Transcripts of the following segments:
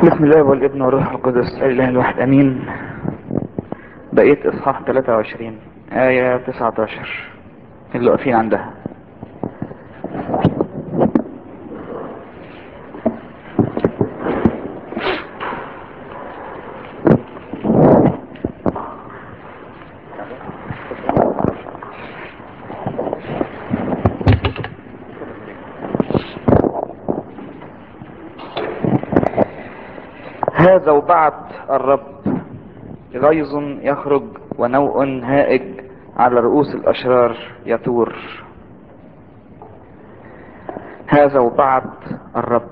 بسم الله والابن والروح القدس الاله الواحد امين بقيت اصحاح 23 آية 19 اللي واقفين عندها هذا وبعد الرب غيظ يخرج ونوء هائج على رؤوس الأشرار يثور هذا وبعد الرب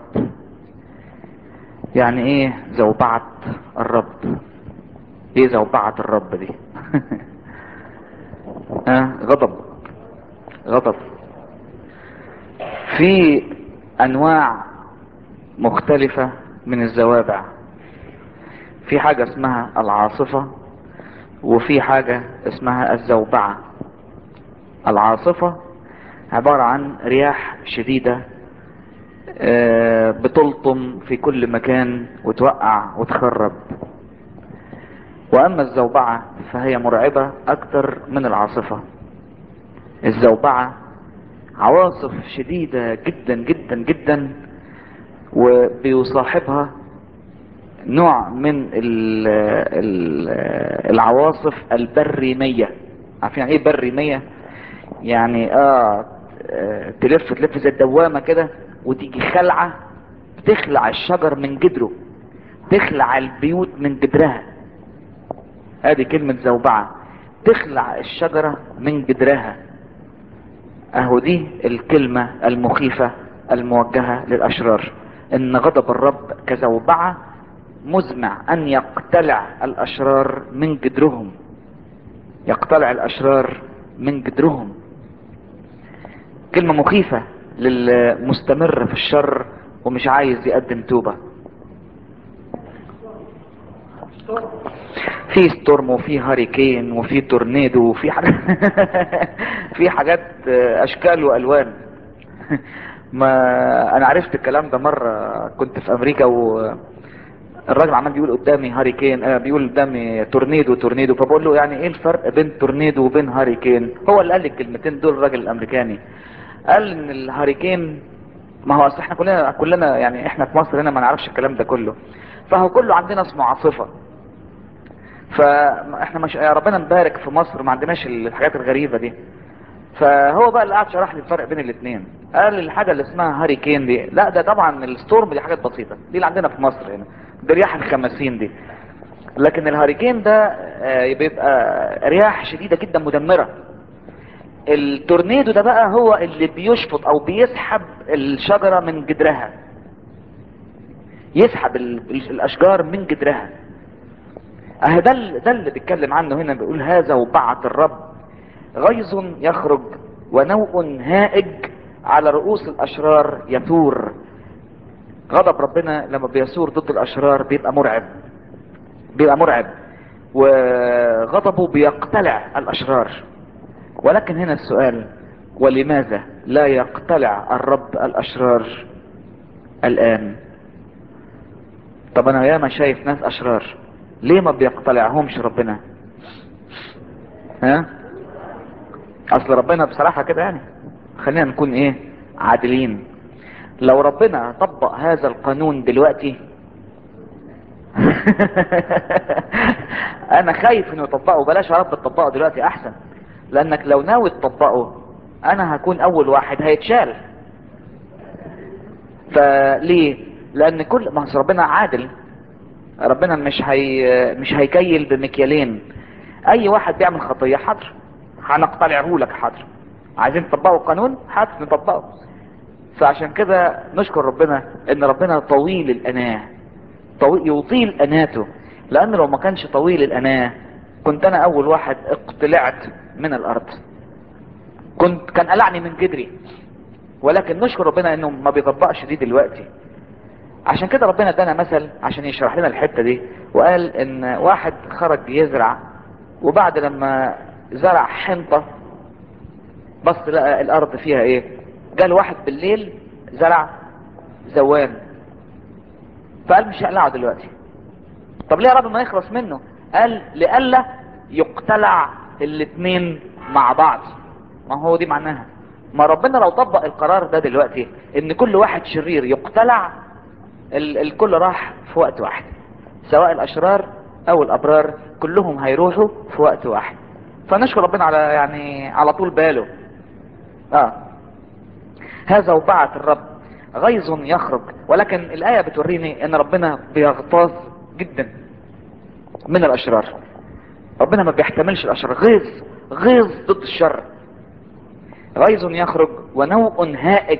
يعني ايه زوبعة الرب ايه زوبعة الرب دي ها غضب غضب في انواع مختلفة من الزوابع في حاجة اسمها العاصفة وفي حاجة اسمها الزوبعة العاصفة عبارة عن رياح شديدة بتلطم في كل مكان وتوقع وتخرب واما الزوبعة فهي مرعبة اكتر من العاصفة الزوبعة عواصف شديدة جدا جدا جدا وبيصاحبها نوع من ال ال العواصف البريمية عارفين يعني ايه بريمية يعني اه تلف تلف زي الدوامة كده وتيجي خلعة تخلع الشجر من جدره تخلع البيوت من جدرها هذه كلمة زوبعة تخلع الشجرة من جدرها اهو دي الكلمة المخيفة الموجهة للاشرار ان غضب الرب كزوبعة مزمع ان يقتلع الاشرار من جدرهم يقتلع الاشرار من جدرهم كلمة مخيفة للمستمر في الشر ومش عايز يقدم توبة في ستورم وفي هاريكين وفي تورنيدو وفي حاجات في حاجات اشكال والوان ما انا عرفت الكلام ده مرة كنت في امريكا و الراجل عمال بيقول قدامي هاريكين آه بيقول قدامي تورنيدو تورنيدو فبقول له يعني ايه الفرق بين تورنيدو وبين هاريكين هو اللي قال لي الكلمتين دول الراجل الامريكاني قال ان الهاريكين ما هو اصل احنا كلنا كلنا يعني احنا في مصر هنا ما نعرفش الكلام ده كله فهو كله عندنا اسمه عاصفة فاحنا مش يا ربنا مبارك في مصر ما عندناش الحاجات الغريبة دي فهو بقى اللي قعد شرح لي الفرق بين الاثنين قال الحاجة اللي اسمها هاريكين دي لا ده طبعا الستورم دي حاجات بسيطة دي اللي عندنا في مصر هنا دي رياح الخمسين دي لكن الهاريكين ده بيبقى رياح شديدة جدا مدمرة التورنيدو ده بقى هو اللي بيشفط او بيسحب الشجرة من جدرها يسحب الاشجار من جدرها اه ده ده اللي بيتكلم عنه هنا بيقول هذا وبعت الرب غيظ يخرج ونوء هائج على رؤوس الاشرار يثور غضب ربنا لما بيثور ضد الاشرار بيبقى مرعب بيبقى مرعب وغضبه بيقتلع الاشرار ولكن هنا السؤال ولماذا لا يقتلع الرب الاشرار الان طب انا ياما شايف ناس اشرار ليه ما بيقتلعهمش ربنا ها اصل ربنا بصراحة كده يعني خلينا نكون ايه عادلين لو ربنا طبق هذا القانون دلوقتي انا خايف انه يطبقه بلاش يا رب تطبقه دلوقتي احسن لانك لو ناوي تطبقه انا هكون اول واحد هيتشال فليه لان كل ما ربنا عادل ربنا مش هي مش هيكيل بمكيالين اي واحد بيعمل خطية حاضر هنقتلعه لك حاضر عايزين تطبقوا القانون حاضر نطبقه فعشان كده نشكر ربنا ان ربنا طويل الاناه طويل يطيل اناته لان لو ما كانش طويل الاناه كنت انا اول واحد اقتلعت من الارض كنت كان قلعني من جدري ولكن نشكر ربنا انه ما بيطبقش دي دلوقتي عشان كده ربنا ادانا مثل عشان يشرح لنا الحتة دي وقال ان واحد خرج يزرع وبعد لما زرع حنطة بص لقى الارض فيها ايه قال واحد بالليل زرع زوان فقال مش هقلعه دلوقتي طب ليه يا رب ما يخلص منه قال لئلا يقتلع الاتنين مع بعض ما هو دي معناها ما ربنا لو طبق القرار ده دلوقتي ان كل واحد شرير يقتلع ال الكل راح في وقت واحد سواء الاشرار او الابرار كلهم هيروحوا في وقت واحد فنشكر ربنا على يعني على طول باله اه هذا وبعت الرب غيظ يخرج ولكن الآية بتوريني ان ربنا بيغتاظ جدا من الاشرار ربنا ما بيحتملش الاشرار غيظ غيظ ضد الشر غيظ يخرج ونوء هائج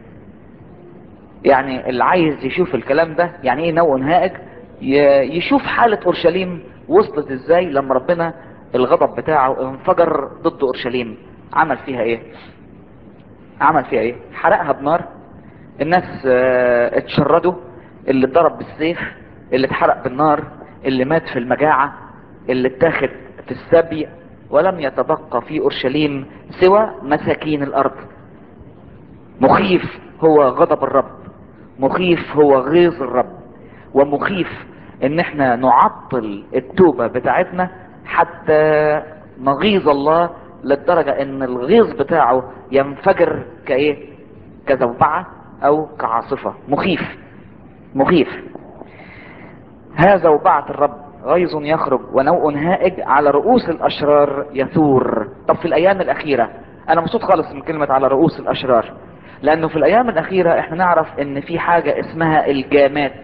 يعني اللي عايز يشوف الكلام ده يعني ايه نوء هائج ي- يشوف حالة اورشليم وصلت ازاي لما ربنا الغضب بتاعه انفجر ضد اورشليم عمل فيها ايه عمل فيها ايه حرقها بنار الناس اه اتشردوا اللي اتضرب بالسيف اللي اتحرق بالنار اللي مات في المجاعة اللي اتاخد في السبي ولم يتبقى في اورشليم سوى مساكين الارض مخيف هو غضب الرب مخيف هو غيظ الرب ومخيف ان احنا نعطل التوبة بتاعتنا حتى نغيظ الله للدرجة ان الغيظ بتاعه ينفجر كايه كزوبعة او كعاصفة مخيف مخيف هذا وبعت الرب غيظ يخرج ونوء هائج على رؤوس الاشرار يثور طب في الايام الاخيرة انا مبسوط خالص من كلمة على رؤوس الاشرار لانه في الايام الاخيرة احنا نعرف ان في حاجة اسمها الجامات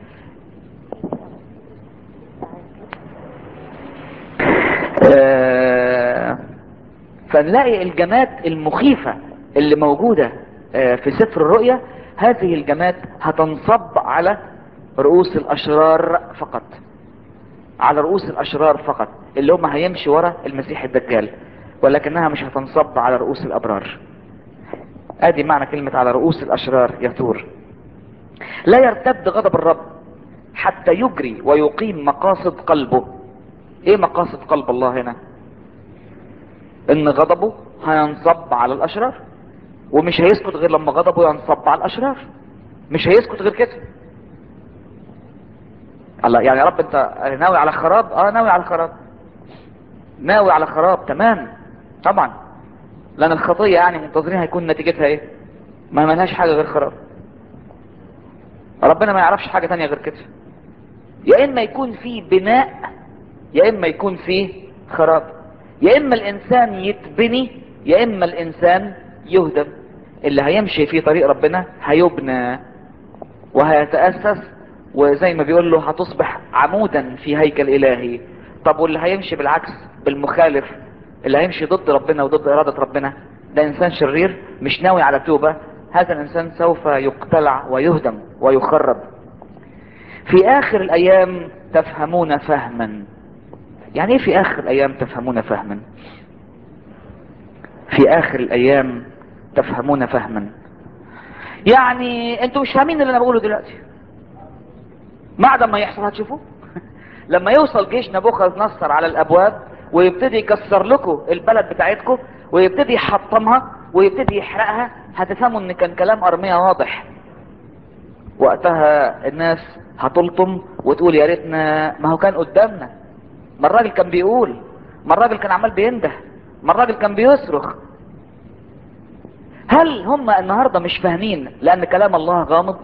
آه، فنلاقي الجماد المخيفة اللي موجودة آه، في سفر الرؤيا هذه الجماد هتنصب على رؤوس الاشرار فقط على رؤوس الاشرار فقط اللي هم هيمشي ورا المسيح الدجال ولكنها مش هتنصب على رؤوس الابرار ادي معنى كلمة على رؤوس الاشرار يثور لا يرتد غضب الرب حتى يجري ويقيم مقاصد قلبه ايه مقاصد قلب الله هنا ان غضبه هينصب على الاشرار ومش هيسكت غير لما غضبه ينصب على الاشرار مش هيسكت غير كده الله يعني يا رب انت ناوي على خراب اه ناوي على خراب ناوي على خراب تمام طبعا لان الخطية يعني منتظرين هيكون نتيجتها ايه ما ملهاش حاجة غير خراب ربنا ما يعرفش حاجة تانية غير كده يا اما يكون في بناء يا اما يكون في خراب يا اما الانسان يتبني يا اما الانسان يهدم اللي هيمشي في طريق ربنا هيبنى وهيتأسس وزي ما بيقول له هتصبح عمودا في هيكل الهي طب واللي هيمشي بالعكس بالمخالف اللي هيمشي ضد ربنا وضد ارادة ربنا ده انسان شرير مش ناوي على توبة هذا الانسان سوف يقتلع ويهدم ويخرب في اخر الايام تفهمون فهما يعني ايه في اخر الايام تفهمون فهما في اخر الايام تفهمون فهما يعني انتوا مش فاهمين اللي انا بقوله دلوقتي بعد ما يحصل هتشوفوه لما يوصل جيش نبوخذ نصر على الابواب ويبتدي يكسر لكم البلد بتاعتكم ويبتدي يحطمها ويبتدي يحرقها هتفهموا ان كان كلام ارميا واضح وقتها الناس هتلطم وتقول يا ريتنا ما هو كان قدامنا ما الراجل كان بيقول ما الراجل كان عمال بينده ما الراجل كان بيصرخ هل هم النهاردة مش فاهمين لان كلام الله غامض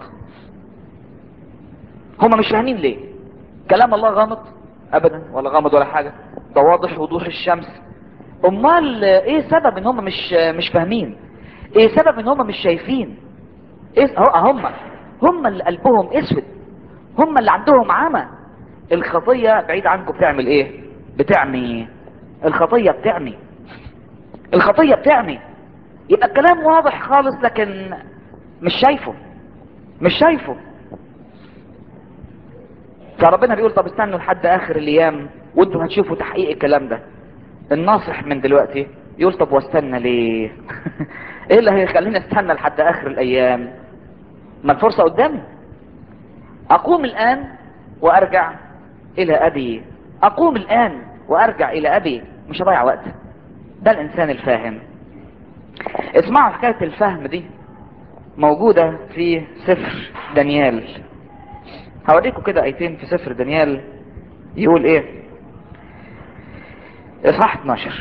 هم مش فاهمين ليه كلام الله غامض ابدا ولا غامض ولا حاجة ده واضح وضوح الشمس امال ايه سبب ان هم مش مش فاهمين ايه سبب ان هم مش شايفين ايه هم هم اللي قلبهم اسود هم اللي عندهم عمى الخطية بعيد عنكم بتعمل ايه بتعمي الخطية بتعمي الخطية بتعمي يبقى الكلام واضح خالص لكن مش شايفه مش شايفه فربنا بيقول طب استنوا لحد اخر الايام وانتوا هتشوفوا تحقيق الكلام ده الناصح من دلوقتي يقول طب واستنى ليه ايه اللي هيخليني استنى لحد اخر الايام ما الفرصة قدامي اقوم الان وارجع الى ابي اقوم الان وارجع الى ابي مش هضيع وقت ده الانسان الفاهم اسمعوا حكاية الفهم دي موجودة في سفر دانيال هوريكم كده ايتين في سفر دانيال يقول ايه اصحاح 12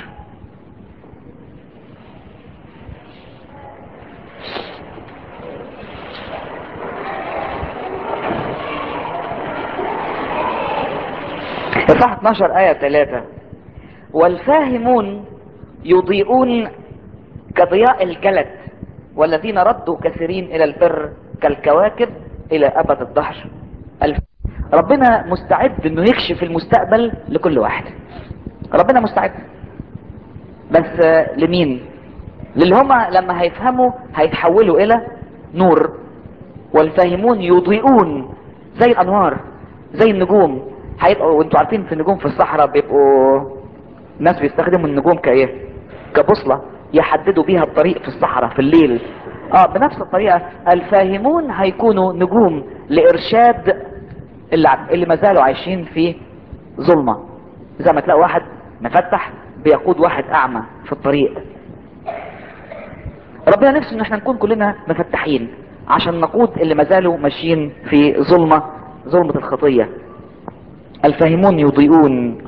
اصحاح 12 آية 3 والفاهمون يضيئون كضياء الجلد والذين ردوا كثيرين الى البر كالكواكب الى ابد الدهر الف... ربنا مستعد انه يكشف المستقبل لكل واحد ربنا مستعد بس لمين للي هما لما هيفهموا هيتحولوا الى نور والفاهمون يضيئون زي الانوار زي النجوم هيبقوا وانتوا عارفين في النجوم في الصحراء بيبقوا ناس بيستخدموا النجوم كايه كبوصله يحددوا بيها الطريق في الصحراء في الليل اه بنفس الطريقة الفاهمون هيكونوا نجوم لارشاد اللي, اللي ما زالوا عايشين في ظلمة زي ما تلاقوا واحد مفتح بيقود واحد اعمى في الطريق ربنا نفسه ان احنا نكون كلنا مفتحين عشان نقود اللي ما زالوا ماشيين في ظلمة ظلمة الخطية الفاهمون يضيئون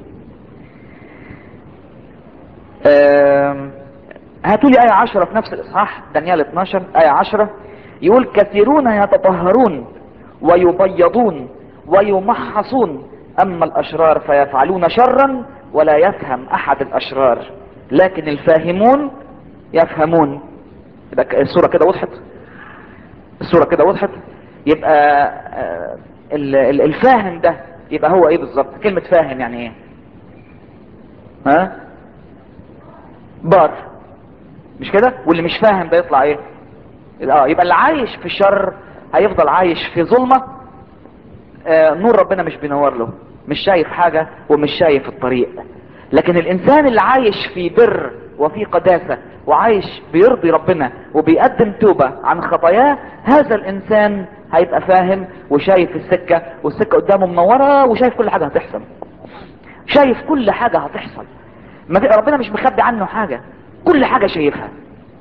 آه هاتوا لي آية عشرة في نفس الإصحاح دانيال 12 آية عشرة يقول كثيرون يتطهرون ويبيضون ويمحصون أما الأشرار فيفعلون شرا ولا يفهم أحد الأشرار لكن الفاهمون يفهمون يبقى الصورة كده وضحت الصورة كده وضحت يبقى آه الفاهم ده يبقى هو ايه بالظبط كلمة فاهم يعني ايه ها بار مش كده واللي مش فاهم ده يطلع ايه اه يبقى اللي عايش في الشر هيفضل عايش في ظلمة آه نور ربنا مش بينور له مش شايف حاجة ومش شايف الطريق لكن الانسان اللي عايش في بر وفي قداسة وعايش بيرضي ربنا وبيقدم توبة عن خطاياه هذا الانسان هيبقى فاهم وشايف السكة والسكة قدامه منورة وشايف كل حاجة هتحصل شايف كل حاجة هتحصل ربنا مش مخبي عنه حاجة كل حاجة شايفها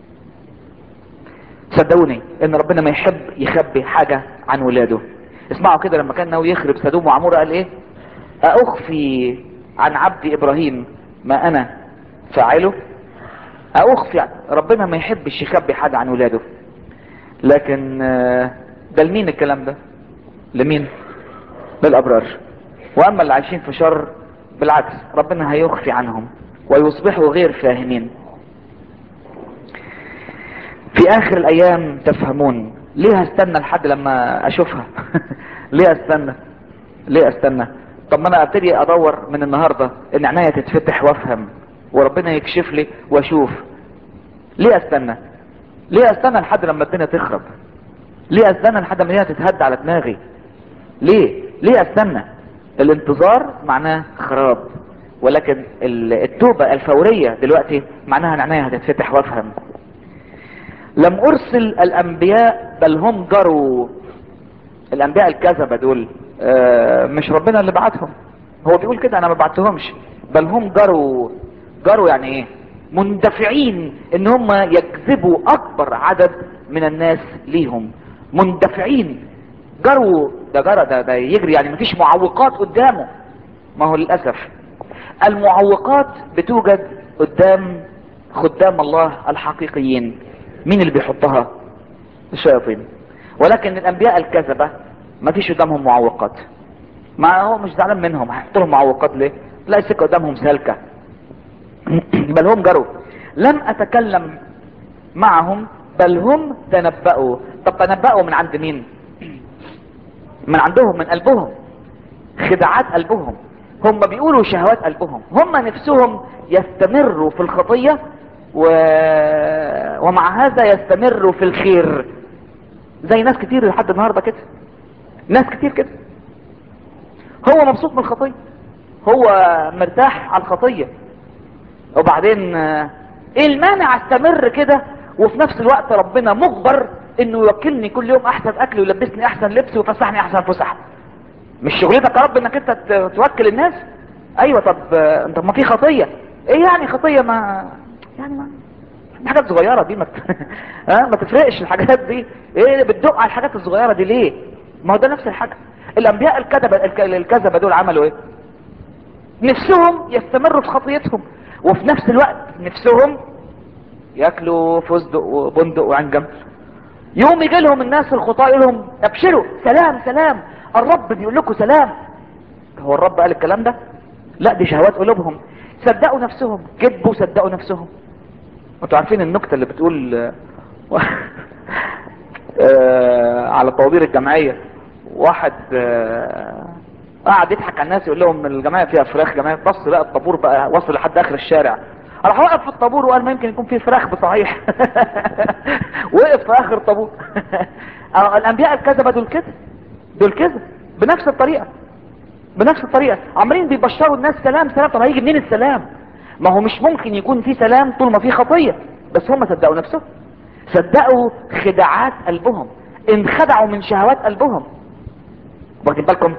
صدقوني ان ربنا ما يحب يخبي حاجة عن ولاده اسمعوا كده لما كان ناوي يخرب سدوم وعمورة قال ايه اخفي عن عبدي ابراهيم ما انا فاعله اخفي ربنا ما يحبش يخبي حاجة عن ولاده لكن ده لمين الكلام ده لمين للابرار واما اللي عايشين في شر بالعكس ربنا هيخفي عنهم ويصبحوا غير فاهمين في اخر الايام تفهمون ليه هستنى لحد لما اشوفها ليه استنى ليه استنى طب ما انا ابتدي ادور من النهاردة ان عناية تتفتح وافهم وربنا يكشف لي واشوف ليه استنى ليه استنى لحد لما الدنيا تخرب ليه استنى لحد ما هي تتهد على دماغي ليه ليه استنى الانتظار معناه خراب ولكن التوبة الفورية دلوقتي معناها ان عينيا هتتفتح وافهم لم ارسل الانبياء بل هم جروا الانبياء الكذبة دول آه مش ربنا اللي بعتهم هو بيقول كده انا ما بعتهمش بل هم جروا جروا يعني ايه مندفعين ان هم يجذبوا اكبر عدد من الناس ليهم مندفعين جروا ده جرى ده, ده يجري يعني مفيش معوقات قدامه ما هو للأسف المعوقات بتوجد قدام خدام الله الحقيقيين مين اللي بيحطها الشياطين ولكن الانبياء الكذبة ما فيش قدامهم معوقات ما هو مش زعلان منهم هيحط لهم معوقات ليه لا السكه قدامهم سالكه بل هم جروا لم اتكلم معهم بل هم تنبأوا طب تنبأوا من عند مين من عندهم من قلبهم خداعات قلبهم هم بيقولوا شهوات قلبهم هم نفسهم يستمروا في الخطية و... ومع هذا يستمروا في الخير زي ناس كتير لحد النهاردة كده ناس كتير كده هو مبسوط من الخطية هو مرتاح على الخطية وبعدين ايه المانع استمر كده وفي نفس الوقت ربنا مجبر انه يوكلني كل يوم احسن اكل ويلبسني احسن لبس ويفسحني احسن فسح مش شغلتك يا رب انك انت توكل الناس ايوه طب انت ما في خطيه ايه يعني خطيه ما يعني ما دي حاجات صغيره دي ما ها ما تفرقش الحاجات دي ايه بتدق على الحاجات الصغيره دي ليه ما هو ده نفس الحاجه الانبياء الكذبة الك- الكذبة دول عملوا ايه نفسهم يستمروا في خطيتهم وفي نفس الوقت نفسهم ياكلوا فستق وبندق وعين جمل يوم يجي لهم الناس الخطاة يقول لهم ابشروا سلام سلام الرب بيقول لكم سلام هو الرب قال الكلام ده لا دي شهوات قلوبهم صدقوا نفسهم كذبوا صدقوا نفسهم انتوا عارفين النكته اللي بتقول آه، آه، على طوابير الجمعيه واحد آه، قعد يضحك على الناس يقول لهم الجمعيه فيها فراخ جماعه بص بقى الطابور بقى وصل لحد اخر الشارع راح وقف في الطابور وقال ما يمكن يكون فيه فراخ بصحيح وقف في اخر طابور آه، الانبياء الكذبه دول كده دول كده بنفس الطريقه بنفس الطريقه عمالين بيبشروا الناس سلام سلام طب هيجي منين السلام ما هو مش ممكن يكون في سلام طول ما في خطيه بس هم صدقوا نفسهم صدقوا خداعات قلبهم انخدعوا من شهوات قلبهم واخدين بالكم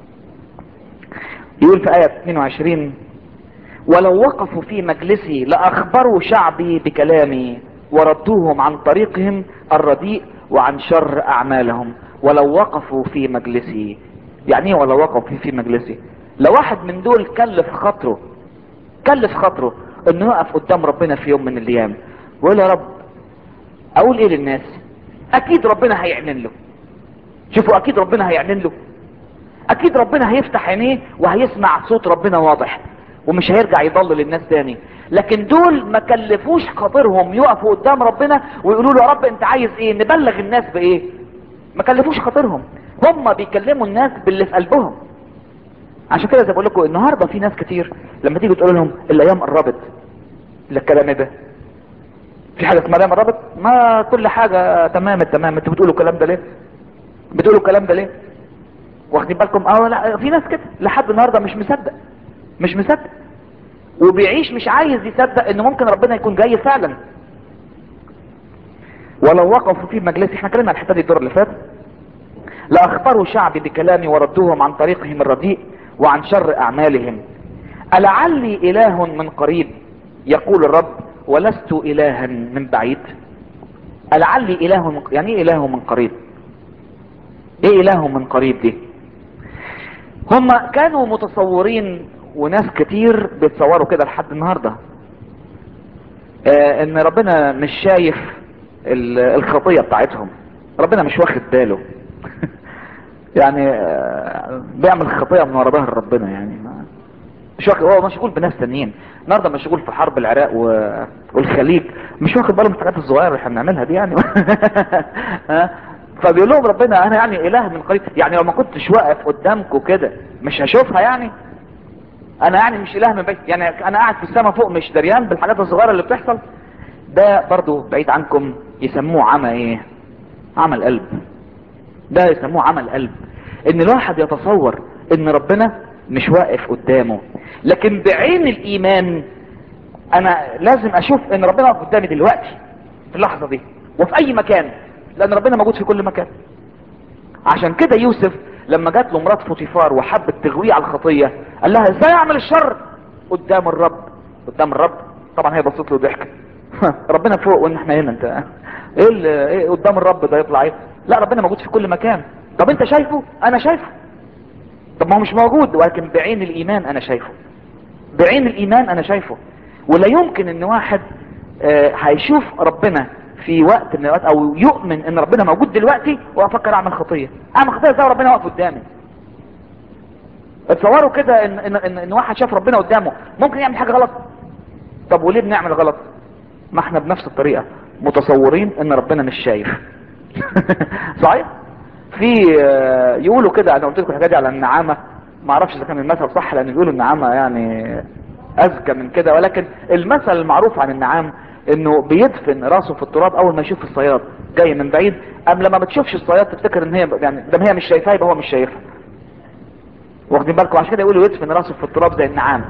يقول في آية 22 ولو وقفوا في مجلسي لأخبروا شعبي بكلامي وردوهم عن طريقهم الرديء وعن شر أعمالهم ولو وقفوا في مجلسي يعني ايه ولو وقفوا في, في مجلسي لو واحد من دول كلف خاطره كلف خاطره انه يقف قدام ربنا في يوم من الايام ويقول يا رب اقول ايه للناس اكيد ربنا هيعلن له شوفوا اكيد ربنا هيعلن له اكيد ربنا هيفتح عينيه وهيسمع صوت ربنا واضح ومش هيرجع يضلل الناس تاني لكن دول ما كلفوش خاطرهم يقفوا قدام ربنا ويقولوا له يا رب انت عايز ايه نبلغ الناس بايه ما كلفوش خاطرهم هم بيكلموا الناس باللي في قلبهم عشان كده زي بقول لكم النهارده في ناس كتير لما تيجي تقول لهم الايام قربت لا الكلام ده في حاجه اسمها الايام قربت ما كل حاجه تمام التمام انتوا بتقولوا الكلام ده ليه بتقولوا الكلام ده ليه واخدين بالكم اه لا في ناس كده لحد النهارده مش مصدق مش مصدق وبيعيش مش عايز يصدق ان ممكن ربنا يكون جاي فعلا ولو وقفوا في مجلس احنا اتكلمنا عن الحته دي الدور اللي فات لاخبروا شعبي بكلامي وردوهم عن طريقهم الرديء وعن شر اعمالهم ألعلي اله من قريب يقول الرب ولست الها من بعيد ألعلي اله من يعني ايه اله من قريب ايه اله من قريب دي هم كانوا متصورين وناس كتير بيتصوروا كده لحد النهارده آه ان ربنا مش شايف ال- الخطيه بتاعتهم ربنا مش واخد باله يعني آه، بيعمل خطيه من ورا ظهر ربنا يعني ما مش واخد هو مشغول بناس تانيين النهارده مشغول في حرب العراق و... والخليج مش واخد باله من الحاجات الصغيره اللي احنا بنعملها دي يعني ها؟ فبيقول لهم ربنا انا يعني اله من قريب يعني لو ما كنتش واقف قدامكم كده مش هشوفها يعني انا يعني مش اله من بعيد يعني انا قاعد في السماء فوق مش دريان بالحاجات الصغيره اللي بتحصل ده برضو بعيد عنكم يسموه عمى ايه عمى القلب ده يسموه عمى القلب ان الواحد يتصور ان ربنا مش واقف قدامه لكن بعين الايمان انا لازم اشوف ان ربنا واقف قدامي دلوقتي في اللحظه دي وفي اي مكان لان ربنا موجود في كل مكان عشان كده يوسف لما جات له مرات فوتيفار وحبت تغويه على الخطيه قال لها ازاي اعمل الشر قدام الرب قدام الرب طبعا هي بصت له وضحكت ربنا فوق وان احنا هنا انت ايه اللي ايه قدام الرب ده يطلع ايه لا ربنا موجود في كل مكان طب انت شايفه انا شايفه طب ما هو مش موجود ولكن بعين الايمان انا شايفه بعين الايمان انا شايفه ولا يمكن ان واحد آه، هيشوف ربنا في وقت من الاوقات او يؤمن ان ربنا موجود دلوقتي وافكر اعمل خطيه اعمل خطيه ازاي ربنا واقف قدامي اتصوروا كده ان ان ان, إن واحد شاف ربنا قدامه ممكن يعمل حاجه غلط طب وليه بنعمل غلط ما احنا بنفس الطريقه متصورين ان ربنا مش شايف صحيح في آه، يقولوا كده انا قلت لكم الحاجه دي على النعامه ما اعرفش اذا كان المثل صح لان بيقولوا النعامه يعني اذكى من كده ولكن المثل المعروف عن النعام انه بيدفن راسه في التراب اول ما يشوف الصياد جاي من بعيد ام لما ما تشوفش الصياد تفتكر ان هي يعني ده هي مش شايفاه يبقى هو مش شايفها واخدين بالكم عشان كده يقولوا يدفن راسه في التراب زي النعام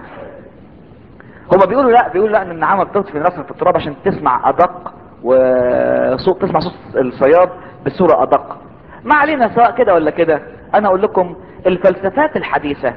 هما بيقولوا لا بيقولوا لا ان النعامه بتدفن راسها في التراب عشان تسمع ادق وصوت تسمع صوت الصياد بصوره ادق ما علينا سواء كده ولا كده انا اقول لكم الفلسفات الحديثه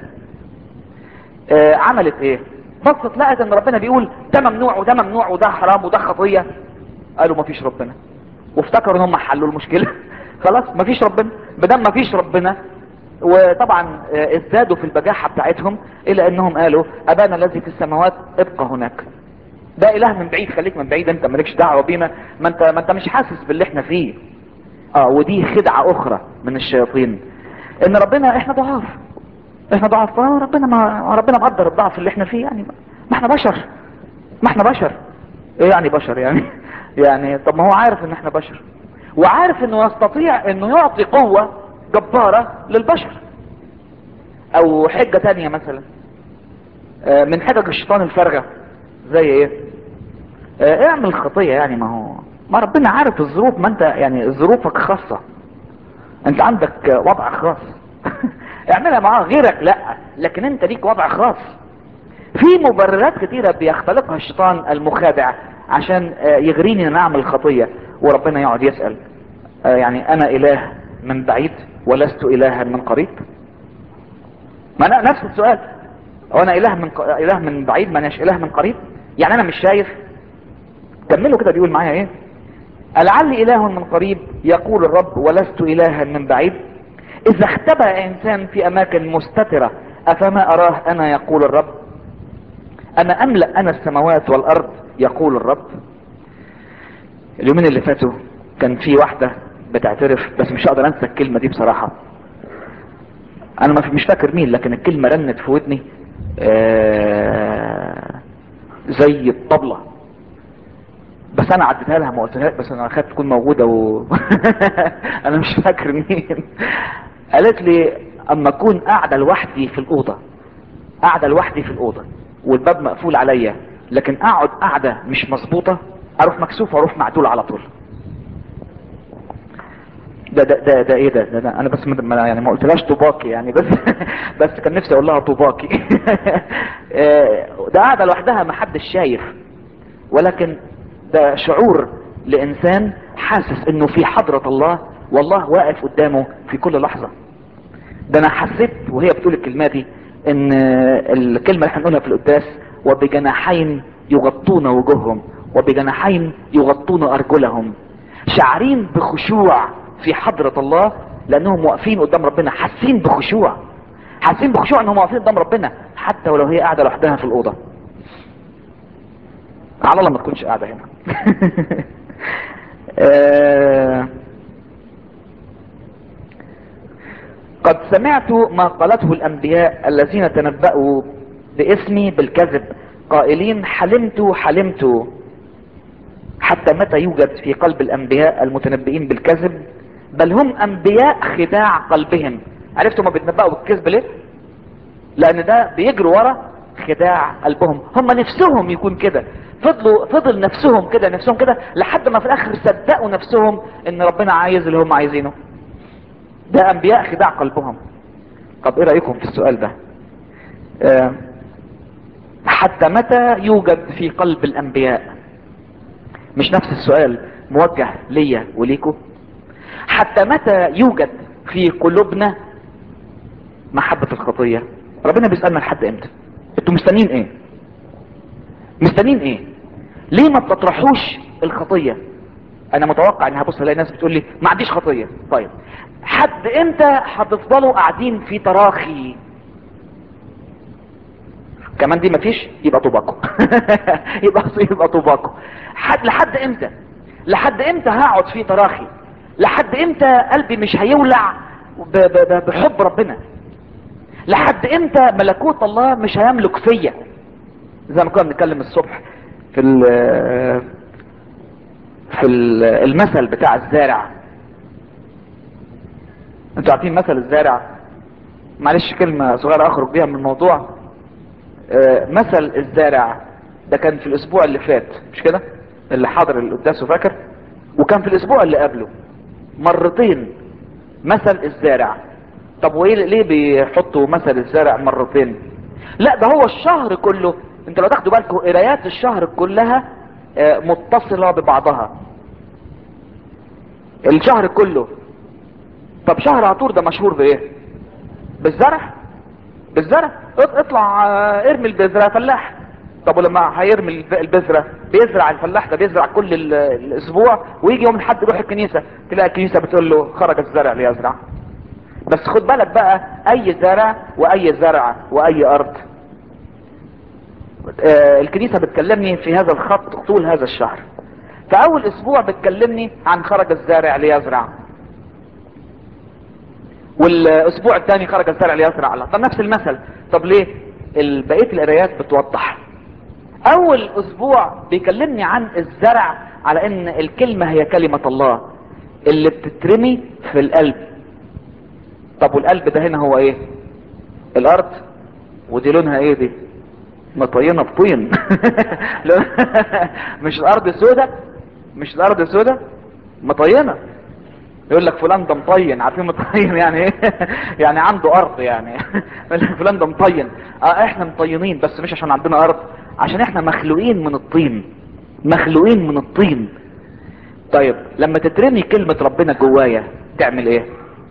آه، عملت ايه بصت لقت ان ربنا بيقول ده ممنوع وده ممنوع وده حرام وده خطيه قالوا مفيش ربنا وافتكروا ان هم حلوا المشكله خلاص مفيش ربنا بدل مفيش ربنا وطبعا آه، ازدادوا في البجاحة بتاعتهم الى انهم قالوا ابانا الذي في السماوات ابقى هناك ده اله من بعيد خليك من بعيد انت مالكش دعوه بينا ما انت ما انت مش حاسس باللي احنا فيه اه ودي خدعه اخرى من الشياطين ان ربنا احنا ضعاف احنا ضعاف آه، ربنا ما ربنا مقدر الضعف اللي احنا فيه يعني ما احنا بشر ما احنا بشر ايه يعني بشر يعني يعني طب ما هو عارف ان احنا بشر وعارف انه يستطيع انه يعطي قوة جبارة للبشر او حجة تانية مثلا آه، من حجج الشيطان الفارغة زي ايه آه، اعمل خطية يعني ما هو ما ربنا عارف الظروف ما انت يعني ظروفك خاصة انت عندك آه، وضع خاص اعملها معاه غيرك لا لكن انت ليك وضع خاص في مبررات كتيرة بيختلقها الشيطان المخادع عشان آه، يغريني ان اعمل خطية وربنا يقعد يسأل آه، يعني انا اله من بعيد ولست الها من قريب ما انا نفس السؤال هو انا اله من ق... اله من بعيد ما اناش اله من قريب يعني انا مش شايف كملوا كده بيقول معايا ايه لعلي اله من قريب يقول الرب ولست الها من بعيد اذا اختبأ انسان في اماكن مستترة افما اراه انا يقول الرب انا املأ انا السماوات والارض يقول الرب اليومين اللي فاتوا كان في واحدة بتعترف بس مش هقدر انسى الكلمة دي بصراحة انا ما في- مش فاكر مين لكن الكلمة رنت في ودني آه، زي الطبلة بس انا عديتها لها ما قلتها بس انا خدت تكون موجودة و انا مش فاكر مين قالت لي اما اكون قاعدة لوحدي في الاوضة قاعدة لوحدي في الاوضة والباب مقفول عليا لكن اقعد قاعدة مش مظبوطة اروح مكسوف واروح معدول على طول ده ده ده, ده ايه ده, ده, ده انا بس ما- ما يعني ما قلتلهاش طوباكي يعني بس بس كان نفسي اقول لها طوباكي آه، ده قاعده لوحدها ما حدش شايف ولكن ده شعور لانسان حاسس انه في حضرة الله والله واقف قدامه في كل لحظة ده انا حسيت وهي بتقول الكلمة دي ان الكلمة اللي احنا بنقولها في القداس وبجناحين يغطون وجوههم وبجناحين يغطون ارجلهم شعرين بخشوع في حضرة الله لانهم واقفين قدام ربنا حاسين بخشوع حاسين بخشوع انهم واقفين قدام ربنا حتى ولو هي قاعدة لوحدها في الاوضة على الله ما تكونش قاعدة هنا آه، قد سمعت ما قالته الانبياء الذين تنبأوا باسمي بالكذب قائلين حلمت حلمت حتى متى يوجد في قلب الانبياء المتنبئين بالكذب بل هم انبياء خداع قلبهم عرفتوا ما بيتنبأوا بالكذب ليه لان ده بيجروا ورا خداع قلبهم هم نفسهم يكون كده فضلوا فضل نفسهم كده نفسهم كده لحد ما في الاخر صدقوا نفسهم ان ربنا عايز اللي هم عايزينه ده انبياء خداع قلبهم طب ايه رأيكم في السؤال ده آه، حتى متى يوجد في قلب الانبياء مش نفس السؤال موجه ليا وليكم حتى متى يوجد في قلوبنا محبة الخطية ربنا بيسألنا لحد امتى انتوا مستنين ايه مستنين ايه ليه ما بتطرحوش الخطية انا متوقع ان هبص الاقي ناس بتقول لي ما عنديش خطية طيب حد امتى هتفضلوا قاعدين في تراخي كمان دي مفيش يبقى طوباكو يبقى يبقى طوباكو حد لحد امتى لحد امتى هقعد في تراخي لحد امتى قلبي مش هيولع ب- ب- ب- بحب ربنا لحد امتى ملكوت الله مش هيملك فيا زي ما كنا بنتكلم الصبح في ال- في ال- المثل بتاع الزارع انتوا عارفين مثل الزارع معلش كلمة صغيرة اخرج بيها من الموضوع آه، مثل الزارع ده كان في الاسبوع اللي فات مش كده اللي حاضر القداس وفاكر وكان في الاسبوع اللي قبله مرتين مثل الزارع طب وايه ليه بيحطوا مثل الزارع مرتين لا ده هو الشهر كله انت لو تاخدوا بالكم قرايات الشهر كلها آه، متصلة ببعضها الشهر كله طب شهر عطور ده مشهور بايه بالزرع بالزرع اط- اطلع آه، ارمي البذرة فلاح طب ولما هيرمي الب- البذرة بيزرع الفلاح ده بيزرع كل ال- الاسبوع ويجي يوم الحد يروح الكنيسة تلاقي الكنيسة بتقول له خرج الزرع ليزرع بس خد بالك بقى اي زرع واي زرع واي ارض آه الكنيسة بتكلمني في هذا الخط طول هذا الشهر فاول اسبوع بتكلمني عن خرج الزارع ليزرع والاسبوع الثاني خرج الزرع ليزرع الله طب نفس المثل طب ليه بقيه القرايات بتوضح اول اسبوع بيكلمني عن الزرع على ان الكلمة هي كلمة الله اللي بتترمي في القلب طب والقلب ده هنا هو ايه الارض ودي لونها ايه دي مطينة بطين مش الارض سودة مش الارض سودة مطينة يقول لك فلان ده مطين عارفين مطين يعني ايه يعني عنده ارض يعني فلان ده مطين اه احنا مطينين بس مش عشان عندنا ارض عشان احنا مخلوقين من الطين مخلوقين من الطين طيب لما تترمي كلمة ربنا جوايا تعمل ايه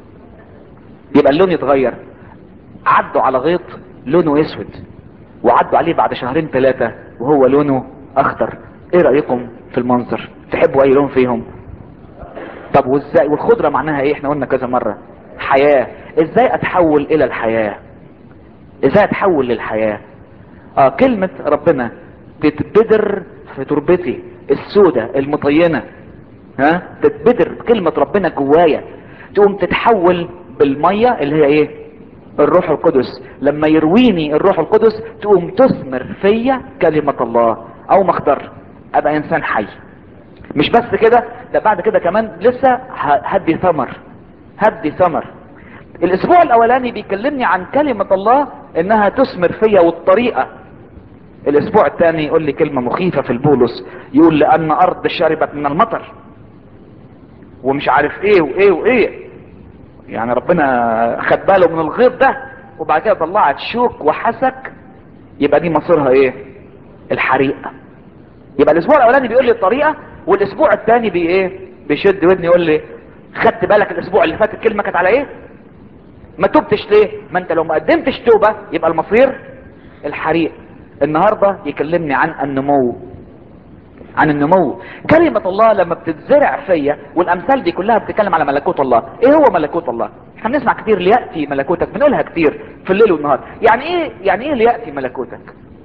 يبقى اللون يتغير عدوا على غيط لونه اسود وعدوا عليه بعد شهرين ثلاثة وهو لونه اخضر ايه رأيكم في المنظر تحبوا اي لون فيهم طب وازاي والخضرة معناها ايه احنا قلنا كذا مرة حياة ازاي اتحول الى الحياة ازاي اتحول للحياة اه كلمة ربنا تتبدر في تربتي السودة المطينة ها تتبدر كلمة ربنا جوايا تقوم تتحول بالمية اللي هي ايه الروح القدس لما يرويني الروح القدس تقوم تثمر فيا كلمة الله او مخضر ابقى انسان حي مش بس كده ده بعد كده كمان لسه هدي ثمر هدي ثمر الاسبوع الاولاني بيكلمني عن كلمة الله انها تثمر فيا والطريقة الاسبوع الثاني يقول لي كلمة مخيفة في البولس يقول لان ارض شربت من المطر ومش عارف ايه وايه وايه يعني ربنا خد باله من الغيط ده وبعد كده طلعت شوك وحسك يبقى دي مصيرها ايه الحريق يبقى الاسبوع الاولاني بيقول لي الطريقة والاسبوع الثاني بي ايه بيشد ودني يقول لي خدت بالك الاسبوع اللي فات الكلمة كانت على ايه ما تبتش ليه ما انت لو ما قدمتش توبة يبقى المصير الحريق النهاردة يكلمني عن النمو عن النمو كلمة الله لما بتتزرع فيا والامثال دي كلها بتتكلم على ملكوت الله ايه هو ملكوت الله احنا بنسمع كتير ليأتي ملكوتك بنقولها كتير في الليل والنهار يعني ايه يعني ايه ليأتي ملكوتك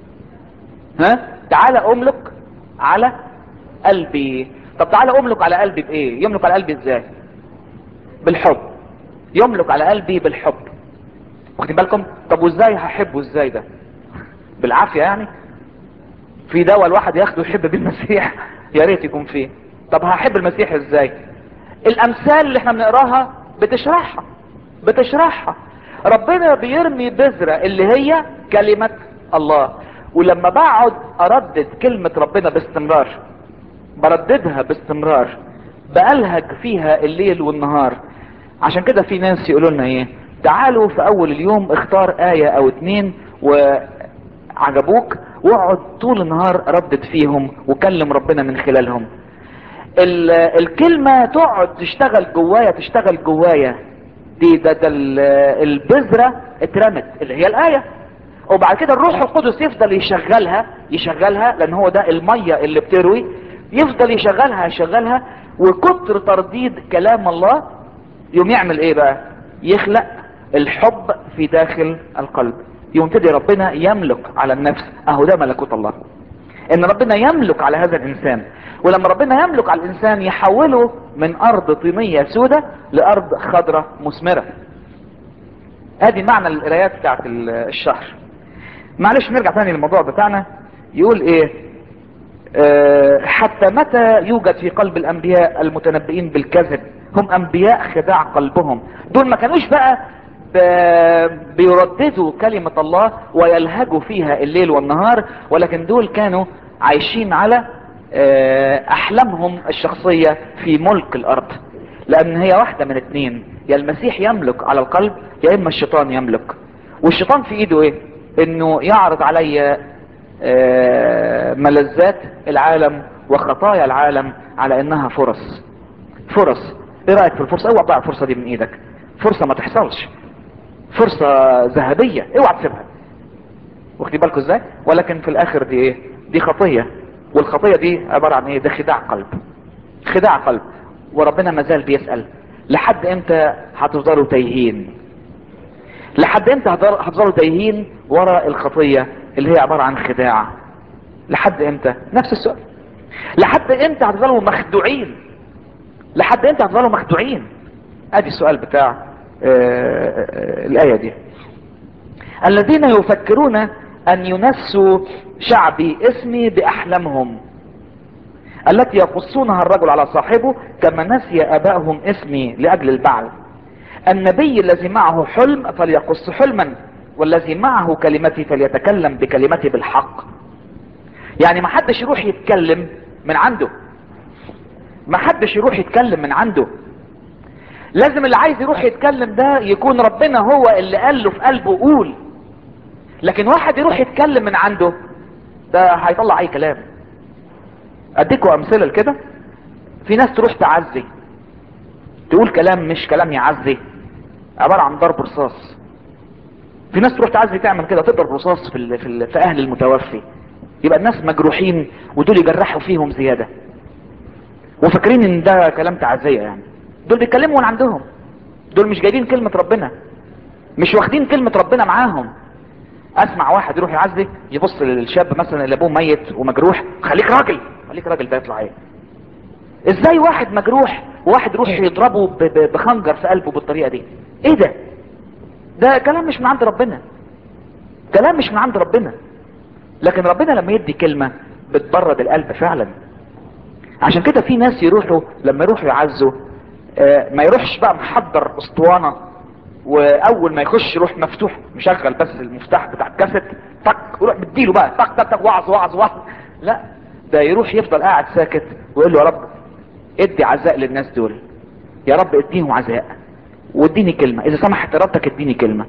ها تعالى املك على قلبي طب تعالى املك على قلبي بايه يملك على قلبي ازاي بالحب يملك على قلبي بالحب واخدين بالكم طب وازاي هحبه ازاي ده بالعافية يعني في دواء الواحد ياخده يحب بيه المسيح يا ريت يكون فيه طب هحب المسيح ازاي الامثال اللي احنا بنقراها بتشرحها بتشرحها ربنا بيرمي بذرة اللي هي كلمة الله ولما بقعد اردد كلمة ربنا باستمرار برددها باستمرار بألهج فيها الليل والنهار عشان كده في ناس يقولوا لنا ايه تعالوا في اول اليوم اختار آية او اتنين وعجبوك واقعد طول النهار ردد فيهم وكلم ربنا من خلالهم الكلمة تقعد تشتغل جوايا تشتغل جوايا دي ده, ده البذرة اترمت اللي هي الآية وبعد كده الروح القدس يفضل يشغلها يشغلها لان هو ده المية اللي بتروي يفضل يشغلها يشغلها وكتر ترديد كلام الله يوم يعمل ايه بقى يخلق الحب في داخل القلب يوم تدي ربنا يملك على النفس اهو ده ملكوت الله ان ربنا يملك على هذا الانسان ولما ربنا يملك على الانسان يحوله من ارض طينية سودة لارض خضرة مثمرة ادي معنى القرايات بتاعت الشهر معلش نرجع تاني للموضوع بتاعنا يقول ايه اه حتى متى يوجد في قلب الانبياء المتنبئين بالكذب هم انبياء خداع قلبهم دول ما كانوش بقى بيرددوا كلمة الله ويلهجوا فيها الليل والنهار ولكن دول كانوا عايشين على احلامهم الشخصية في ملك الارض لان هي واحدة من اتنين يا المسيح يملك على القلب يا اما الشيطان يملك والشيطان في ايده ايه انه يعرض علي ملذات العالم وخطايا العالم على انها فرص فرص ايه رأيك في الفرصة اوعى تضيع الفرصة دي من ايدك فرصة ما تحصلش فرصة ذهبية اوعى تسيبها واخدين بالكم ازاي ولكن في الاخر دي ايه دي خطية والخطية دي عبارة عن ايه ده خداع قلب خداع قلب وربنا مازال بيسأل لحد امتى هتفضلوا تايهين لحد امتى هتفضل- هتفضلوا تايهين ورا الخطية اللي هي عبارة عن خداع لحد امتى نفس السؤال لحد امتى هتفضلوا مخدوعين لحد امتى هتفضلوا مخدوعين ادي السؤال بتاع آه، آه، الايه دي الذين يفكرون ان ينسوا شعبي اسمي باحلامهم التي يقصونها الرجل على صاحبه كما نسي ابائهم اسمي لاجل البعل النبي الذي معه حلم فليقص حلما والذي معه كلمتي فليتكلم بكلمتي بالحق يعني ما حدش يروح يتكلم من عنده ما حدش يروح يتكلم من عنده لازم اللي عايز يروح يتكلم ده يكون ربنا هو اللي قال له في قلبه قول لكن واحد يروح يتكلم من عنده ده هيطلع اي كلام اديكوا امثله لكده في ناس تروح تعزي تقول كلام مش كلام يعزي عباره عن ضرب رصاص في ناس تروح تعزي تعمل كده تضرب رصاص في ال في, ال في اهل المتوفي يبقى الناس مجروحين ودول يجرحوا فيهم زياده وفاكرين ان ده كلام تعزيه يعني دول بيتكلموا من عندهم دول مش جايبين كلمه ربنا مش واخدين كلمه ربنا معاهم اسمع واحد يروح يعزي يبص للشاب مثلا اللي ابوه ميت ومجروح خليك راجل خليك راجل ده يطلع ايه ازاي واحد مجروح وواحد يروح يضربه ب- ب- بخنجر في قلبه بالطريقه دي ايه ده ده كلام مش من عند ربنا كلام مش من عند ربنا لكن ربنا لما يدي كلمة بتبرد القلب فعلا عشان كده في ناس يروحوا لما يروحوا يعزوا آه، ما يروحش بقى محضر اسطوانة واول ما يخش يروح مفتوح مشغل بس المفتاح بتاع الكاسيت طق يروح مديله بقى طق طق طق وعظ وعظ وعظ لا ده يروح يفضل قاعد ساكت ويقول له يا رب ادي عزاء للناس دول يا رب اديهم عزاء واديني كلمة اذا سمحت ارادتك اديني كلمة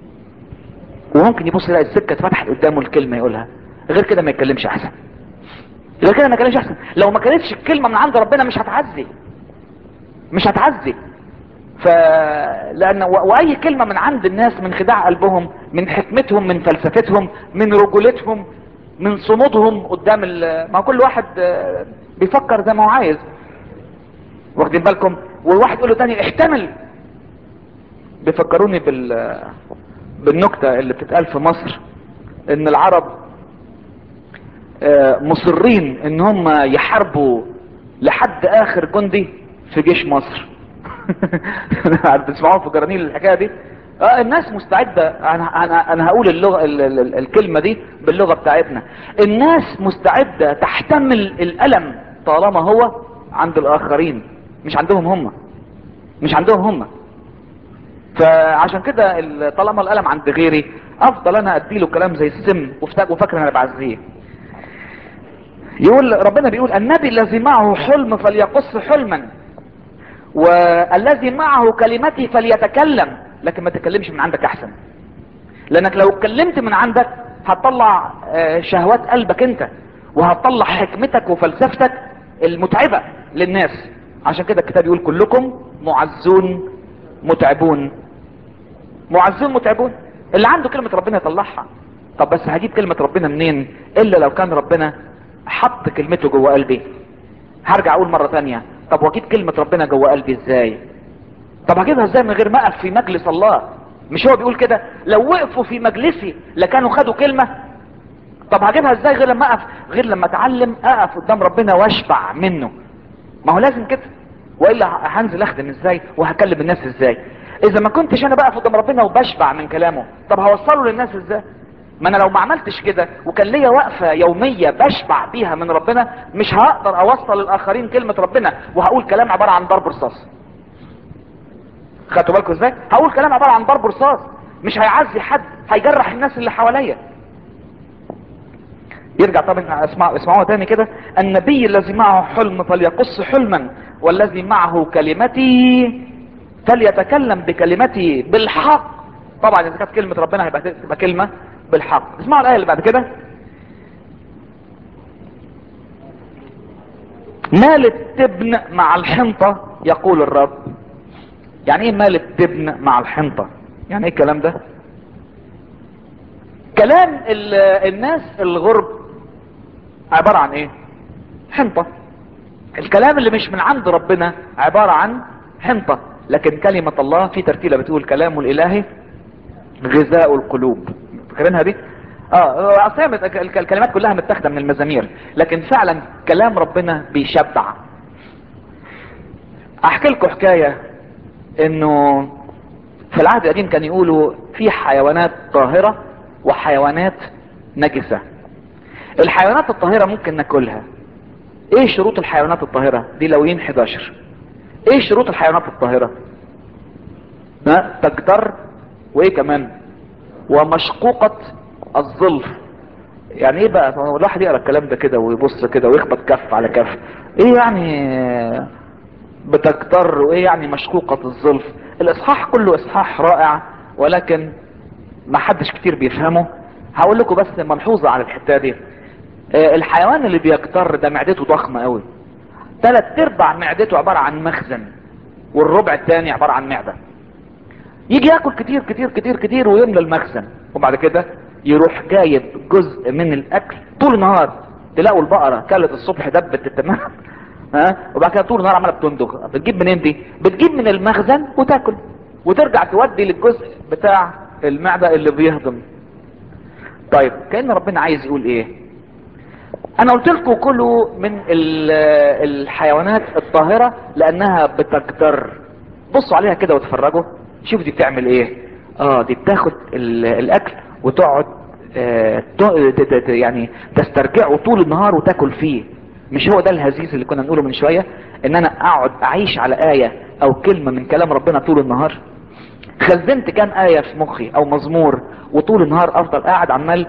وممكن يبص يلاقي السكة اتفتحت قدامه الكلمة يقولها غير كده ما يتكلمش احسن غير كده ما يتكلمش احسن لو ما كانتش الكلمة من عند ربنا مش هتعزي مش هتعزي ف لان و... واي كلمة من عند الناس من خداع قلبهم من حكمتهم من فلسفتهم من رجولتهم من صمودهم قدام ال... ما هو كل واحد آه، بيفكر زي ما هو عايز واخدين بالكم والواحد يقول له تاني احتمل بيفكروني بال بالنكتة اللي بتتقال في مصر ان العرب آه، مصرين ان هم يحاربوا لحد اخر جندي في جيش مصر بتسمعوها في جرانيل الحكايه دي اه الناس مستعده انا انا انا هقول اللغه ال- ال- ال- الكلمه دي باللغه بتاعتنا الناس مستعده تحتمل الالم طالما هو عند الاخرين مش عندهم هم مش عندهم هم فعشان كده ال- طالما الالم عند غيري افضل انا اديله كلام زي السم وفتا- وفاكر ان انا بعزيه يقول ربنا بيقول النبي الذي معه حلم فليقص حلما والذي معه كلمتي فليتكلم لكن ما تكلمش من عندك احسن لانك لو اتكلمت من عندك هتطلع آه، شهوات قلبك انت وهتطلع حكمتك وفلسفتك المتعبة للناس عشان كده الكتاب يقول كلكم معزون متعبون معزون متعبون اللي عنده كلمة ربنا يطلعها طب بس هجيب كلمة ربنا منين الا لو كان ربنا حط كلمته جوه قلبي هرجع اقول مرة تانية طب واجيب كلمة ربنا جوه قلبي ازاي طب هجيبها ازاي من غير ما اقف في مجلس الله مش هو بيقول كده لو وقفوا في مجلسي لكانوا خدوا كلمة طب هجيبها ازاي غير لما اقف غير لما اتعلم اقف قدام ربنا واشبع منه ما هو لازم كده والا هنزل اخدم ازاي وهكلم الناس ازاي اذا ما كنتش انا بقف قدام ربنا وبشبع من كلامه طب هوصله للناس ازاي ما انا لو ما عملتش كده وكان ليا وقفة يومية بشبع بيها من ربنا مش هقدر اوصل للاخرين كلمة ربنا وهقول كلام عبارة عن ضرب رصاص خدتوا بالكم ازاي هقول كلام عبارة عن ضرب رصاص مش هيعزي حد هيجرح الناس اللي حواليا يرجع طبعا اسمع اسمعوها تاني كده النبي الذي معه حلم فليقص حلما والذي معه كلمتي فليتكلم بكلمتي بالحق طبعا اذا كانت كلمة ربنا هيبقى تبقى كلمة بالحق اسمعوا الايه اللي بعد كده مال التبن مع الحنطة يقول الرب يعني ايه مال التبن مع الحنطة يعني ايه الكلام ده كلام ال- الناس الغرب عبارة عن ايه حنطة الكلام اللي مش من عند ربنا عبارة عن حنطة لكن كلمة الله في ترتيلة بتقول كلامه الالهي غذاء القلوب فاكرينها دي اه اصل هي مت- الك- الكلمات كلها متاخده من المزامير لكن فعلا كلام ربنا بيشبع احكي لكم حكايه انه في العهد القديم كان يقولوا في حيوانات طاهره وحيوانات نجسه الحيوانات الطاهره ممكن ناكلها ايه شروط الحيوانات الطاهره دي لوين 11 ايه شروط الحيوانات الطاهره ها تجدر وايه كمان ومشقوقة الظلف يعني ايه بقى هو الواحد يقرا الكلام ده كده ويبص كده ويخبط كف على كف ايه يعني بتجدر وايه يعني مشقوقة الظلف الاصحاح كله اصحاح رائع ولكن ما حدش كتير بيفهمه هقول لكم بس ملحوظة على الحتة دي آه، الحيوان اللي بيجدر ده معدته ضخمة قوي ثلاث ارباع معدته عبارة عن مخزن والربع الثاني عبارة عن معدة يجي ياكل كتير كتير كتير كتير ويملى المخزن وبعد كده يروح جايب جزء من الاكل طول النهار تلاقوا البقرة كلت الصبح دبت التمام ها وبعد كده طول النهار عماله بتندغ بتجيب منين دي بتجيب من المخزن وتاكل وترجع تودي للجزء بتاع المعدة اللي بيهضم طيب كأن ربنا عايز يقول ايه انا قلت لكم كلوا من ال- الحيوانات الطاهرة لانها بتجدر بصوا عليها كده وتفرجوا شوف دي بتعمل ايه اه دي بتاخد ال- الاكل وتقعد آه ت- ت- ت- يعني تسترجعه طول النهار وتاكل فيه مش هو ده الهزيز اللي كنا نقوله من شوية ان انا اقعد اعيش على آية او كلمة من كلام ربنا طول النهار خزنت كام آية في مخي او مزمور وطول النهار افضل قاعد عمال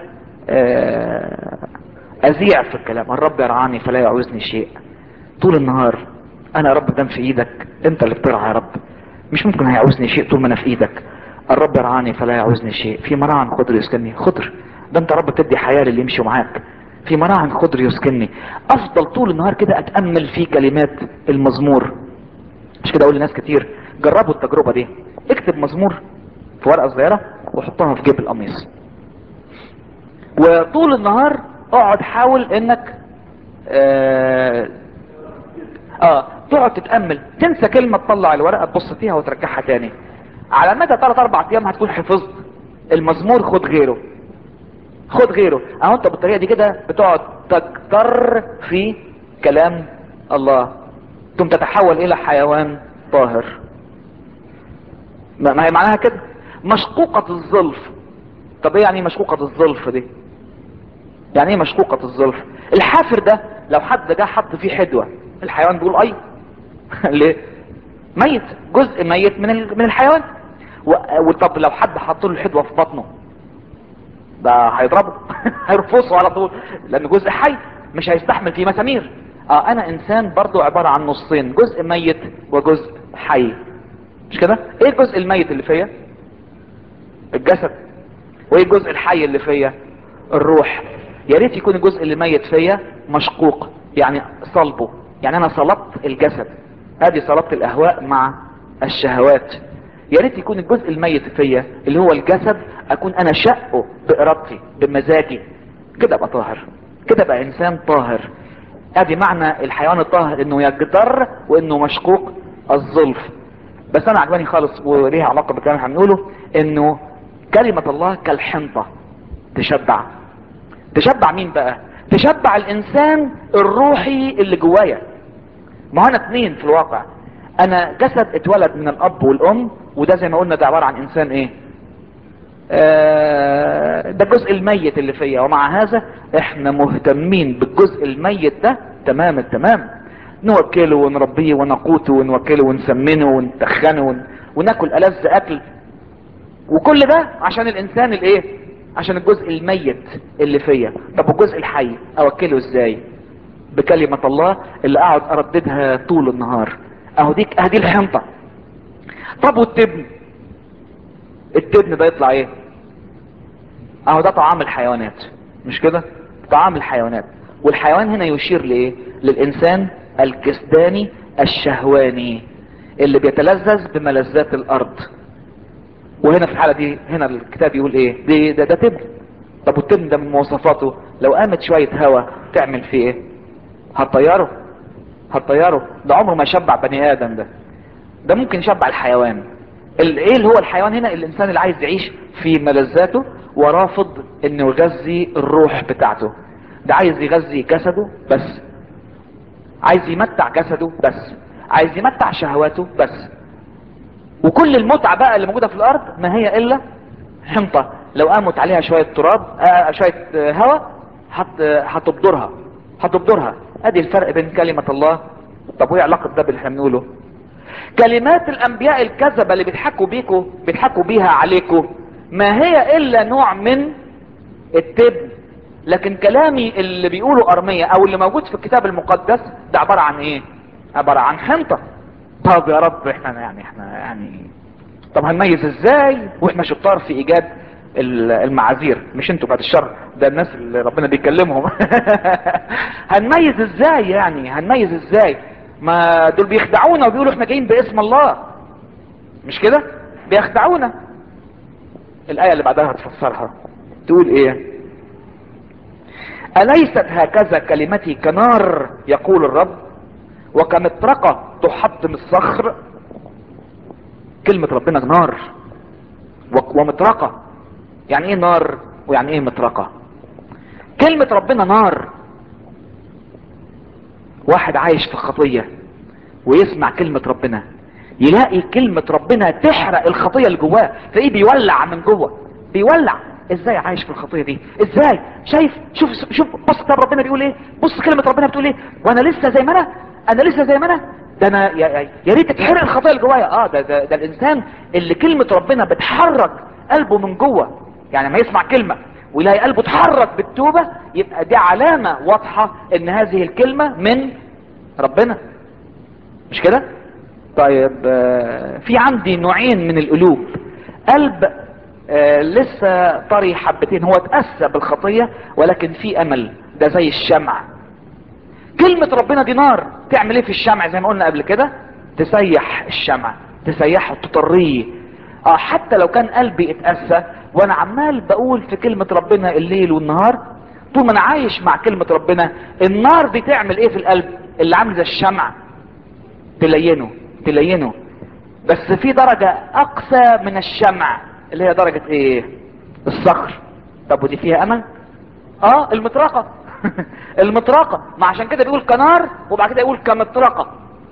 آه ازيع في الكلام الرب يرعاني فلا يعوزني شيء طول النهار انا يا رب دم في ايدك انت اللي بترعى يا رب مش ممكن هيعوزني شيء طول ما انا في ايدك الرب يرعاني فلا يعوزني شيء في مراعن خضر يسكنني خضر ده انت يا رب تدي حياة للي يمشي معاك في مراعن خضر يسكنني افضل طول النهار كده اتأمل في كلمات المزمور مش كده اقول لناس كتير جربوا التجربة دي اكتب مزمور في ورقة صغيرة وحطها في جيب القميص وطول النهار اقعد حاول انك اه, آه تقعد تتأمل تنسى كلمة تطلع الورقة تبص فيها وترجعها تاني على مدى 3 4 ايام هتكون حفظت المزمور خد غيره خد غيره اهو انت بالطريقة دي كده بتقعد تكتر في كلام الله ثم تتحول الى حيوان طاهر ما ما هي معناها كده مشقوقة الظلف طب ايه يعني مشقوقة الظلف دي يعني ايه مشقوقة الظلف الحافر ده لو حد جه حط فيه حدوة الحيوان بيقول اي ليه ميت جزء ميت من ال- من الحيوان و- وطب لو حد حط له الحدوة في بطنه ده هيضربه هيرفصه على طول لان جزء حي مش هيستحمل فيه مسامير اه انا انسان برضو عبارة عن نصين جزء ميت وجزء حي مش كده ايه الجزء الميت اللي فيا الجسد وايه الجزء الحي اللي فيا الروح يا ريت يكون الجزء اللي ميت فيا مشقوق يعني صلبه يعني انا صلبت الجسد ادي صلبت الاهواء مع الشهوات يا ريت يكون الجزء الميت فيا اللي هو الجسد اكون انا شقه بارادتي بمزاجي كده ابقى طاهر كده ابقى انسان طاهر ادي معنى الحيوان الطاهر انه يجدر وانه مشقوق الظلف بس انا عجباني خالص وليها علاقة بالكلام اللي هنقوله انه كلمة الله كالحنطة تشبع تشبع مين بقى تشبع الانسان الروحي اللي جوايا ما هو انا اتنين في الواقع انا جسد اتولد من الاب والام وده زي ما قلنا ده عبارة عن انسان ايه آه ده الجزء الميت اللي فيا ومع هذا احنا مهتمين بالجزء الميت ده تمام التمام نوكله ونربيه ونقوته ونوكله ونسمنه ونتخنه ون... وناكل ألذ اكل وكل ده عشان الانسان الايه عشان الجزء الميت اللي فيا طب والجزء الحي اوكله ازاي بكلمة الله اللي اقعد ارددها طول النهار اهو ديك اهدي الحنطة طب والتبن التبن ده يطلع ايه اهو ده طعام الحيوانات مش كده طعام الحيوانات والحيوان هنا يشير لايه للانسان الجسداني الشهواني اللي بيتلذذ بملذات الارض وهنا في الحالة دي هنا الكتاب يقول ايه دي ده, ده تبن طب والتبن ده من مواصفاته لو قامت شوية هوا تعمل فيه ايه هتطيره هتطيره ده عمره ما يشبع بني ادم ده ده ممكن يشبع الحيوان ال- ايه اللي هو الحيوان هنا الانسان اللي عايز يعيش في ملذاته ورافض انه يغذي الروح بتاعته ده عايز يغذي جسده بس عايز يمتع جسده بس عايز يمتع شهواته بس وكل المتعة بقى اللي موجودة في الارض ما هي الا حنطة لو قامت عليها شوية تراب آه شوية آه هواء هت- آه، هتبدرها هتبدرها ادي الفرق بين كلمة الله طب وايه علاقة ده باللي احنا بنقوله كلمات الانبياء الكذبة اللي بيضحكوا بيكوا بيضحكوا بيها عليكوا ما هي الا نوع من التبن لكن كلامي اللي بيقوله ارمية او اللي موجود في الكتاب المقدس ده عبارة عن ايه عبارة عن حنطة طب يا رب احنا يعني احنا يعني طب هنميز ازاي واحنا شطار في ايجاد ال- المعاذير مش انتوا بعد الشر ده الناس اللي ربنا بيكلمهم هنميز ازاي يعني هنميز ازاي ما دول بيخدعونا وبيقولوا احنا جايين باسم الله مش كده بيخدعونا الايه اللي بعدها هتفسرها تقول ايه اليست هكذا كلمتي كنار يقول الرب وكمطرقه تحطم الصخر كلمة ربنا نار و- ومطرقة يعني ايه نار ويعني ايه مطرقة كلمة ربنا نار واحد عايش في خطية ويسمع كلمة ربنا يلاقي كلمة ربنا تحرق الخطية اللي جواه تلاقيه بيولع من جوه بيولع ازاي عايش في الخطية دي ازاي شايف شوف شوف بص طب ربنا بيقول ايه بص كلمة ربنا بتقول ايه وانا لسه زي ما انا انا لسه زي ما انا ده انا يا, يا- يا ريت تتحرق الخطايا اللي جوايا اه ده, ده ده الانسان اللي كلمة ربنا بتحرك قلبه من جوه يعني ما يسمع كلمة ويلاقي قلبه اتحرك بالتوبة يبقى دي علامة واضحة ان هذه الكلمة من ربنا مش كده طيب آه، في عندي نوعين من القلوب قلب آه، لسه طري حبتين هو اتأسى بالخطية ولكن في امل ده زي الشمع كلمة ربنا دي نار تعمل ايه في الشمع زي ما قلنا قبل كده تسيح الشمع تسيحه تطريه اه حتى لو كان قلبي اتأسى وانا عمال بقول في كلمة ربنا الليل والنهار طول ما انا عايش مع كلمة ربنا النار دي تعمل ايه في القلب اللي عامل زي الشمع تلينه تلينه بس في درجة اقصى من الشمع اللي هي درجة ايه الصخر طب ودي فيها امل اه المطرقة المطرقة ما عشان كده بيقول كنار وبعد كده يقول كمطرقة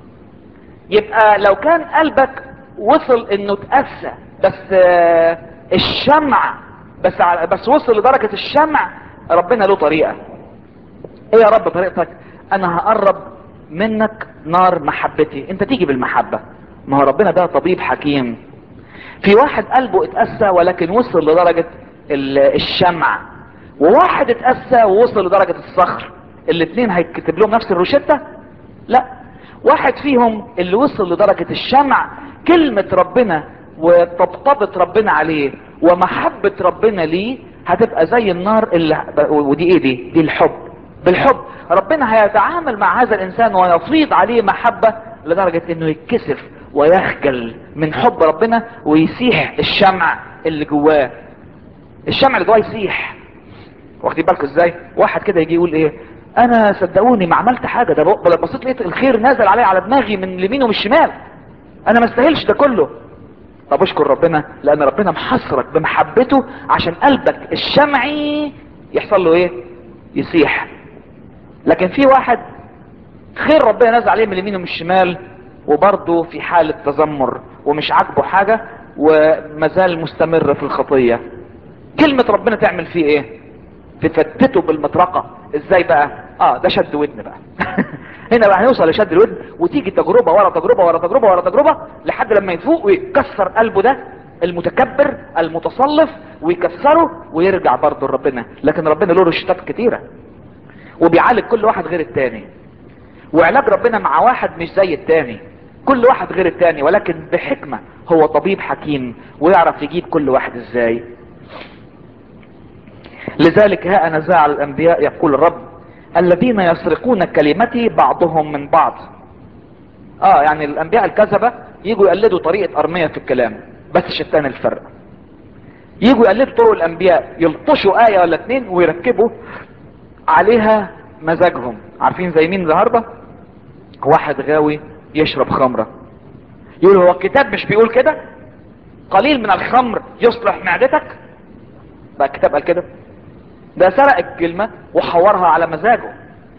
يبقى لو كان قلبك وصل انه اتأسى بس آه، الشمع بس ع- بس وصل لدرجة الشمع ربنا له طريقة ايه يا رب طريقتك انا هقرب منك نار محبتي انت تيجي بالمحبة ما هو ربنا ده طبيب حكيم في واحد قلبه اتأسى ولكن وصل لدرجة ال- الشمع وواحد اتأسى ووصل لدرجة الصخر الاتنين هيكتب لهم نفس الروشتة لا واحد فيهم اللي وصل لدرجة الشمع كلمة ربنا وطبطبة ربنا عليه ومحبة ربنا ليه هتبقى زي النار اللي ودي ايه دي دي الحب بالحب ربنا هيتعامل مع هذا الانسان ويفيض عليه محبة لدرجة انه يتكسف ويخجل من حب ربنا ويسيح الشمع اللي جواه الشمع اللي جواه يسيح واخدين بالكم ازاي واحد كده يجي يقول ايه انا صدقوني ما عملت حاجه ده بق- بصيت لقيت الخير نازل عليا على دماغي من اليمين ومن الشمال انا ما استاهلش ده كله طب اشكر ربنا لان ربنا محصرك بمحبته عشان قلبك الشمعي يحصل له ايه يسيح لكن في واحد خير ربنا نازل عليه من اليمين ومن الشمال وبرضه في حالة تذمر ومش عاجبه حاجة ومازال مستمر في الخطية كلمة ربنا تعمل فيه ايه تفتته بالمطرقة ازاي بقى اه ده شد ودن بقى هنا بقى هنوصل لشد الودن وتيجي تجربة ورا تجربة ورا تجربة ورا تجربة لحد لما يفوق ويكسر قلبه ده المتكبر المتصلف ويكسره ويرجع برضه لربنا لكن ربنا له رشتات كتيرة وبيعالج كل واحد غير التاني وعلاج ربنا مع واحد مش زي التاني كل واحد غير التاني ولكن بحكمة هو طبيب حكيم ويعرف يجيب كل واحد ازاي لذلك ها انا زعل الانبياء يقول الرب الذين يسرقون كلمتي بعضهم من بعض اه يعني الانبياء الكذبة يجوا يقلدوا طريقة ارمية في الكلام بس شتان الفرق يجوا يقلدوا طرق الانبياء يلطشوا آية ولا اتنين ويركبوا عليها مزاجهم عارفين زي مين النهارده واحد غاوي يشرب خمرة يقول هو الكتاب مش بيقول كده قليل من الخمر يصلح معدتك بقى الكتاب قال كده ده سرق الكلمة وحورها على مزاجه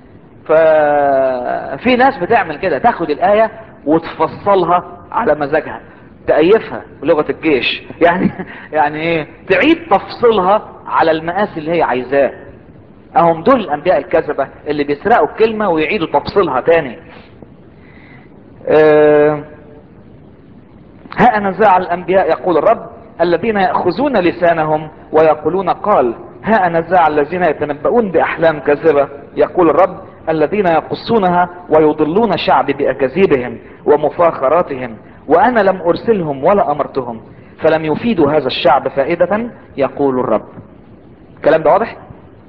ففي ناس بتعمل كده تاخد الآية وتفصلها على مزاجها تأيفها بلغة الجيش يعني يعني ايه تعيد تفصيلها على المقاس اللي هي عايزاه اهم دول الانبياء الكذبة اللي بيسرقوا الكلمة ويعيدوا تفصيلها تاني أه ها انا زعل الانبياء يقول الرب الذين يأخذون لسانهم ويقولون قال ها انا زعل الذين يتنبؤون باحلام كاذبة يقول الرب الذين يقصونها ويضلون شعبي باكاذيبهم ومفاخراتهم وانا لم ارسلهم ولا امرتهم فلم يفيدوا هذا الشعب فائدة يقول الرب الكلام ده واضح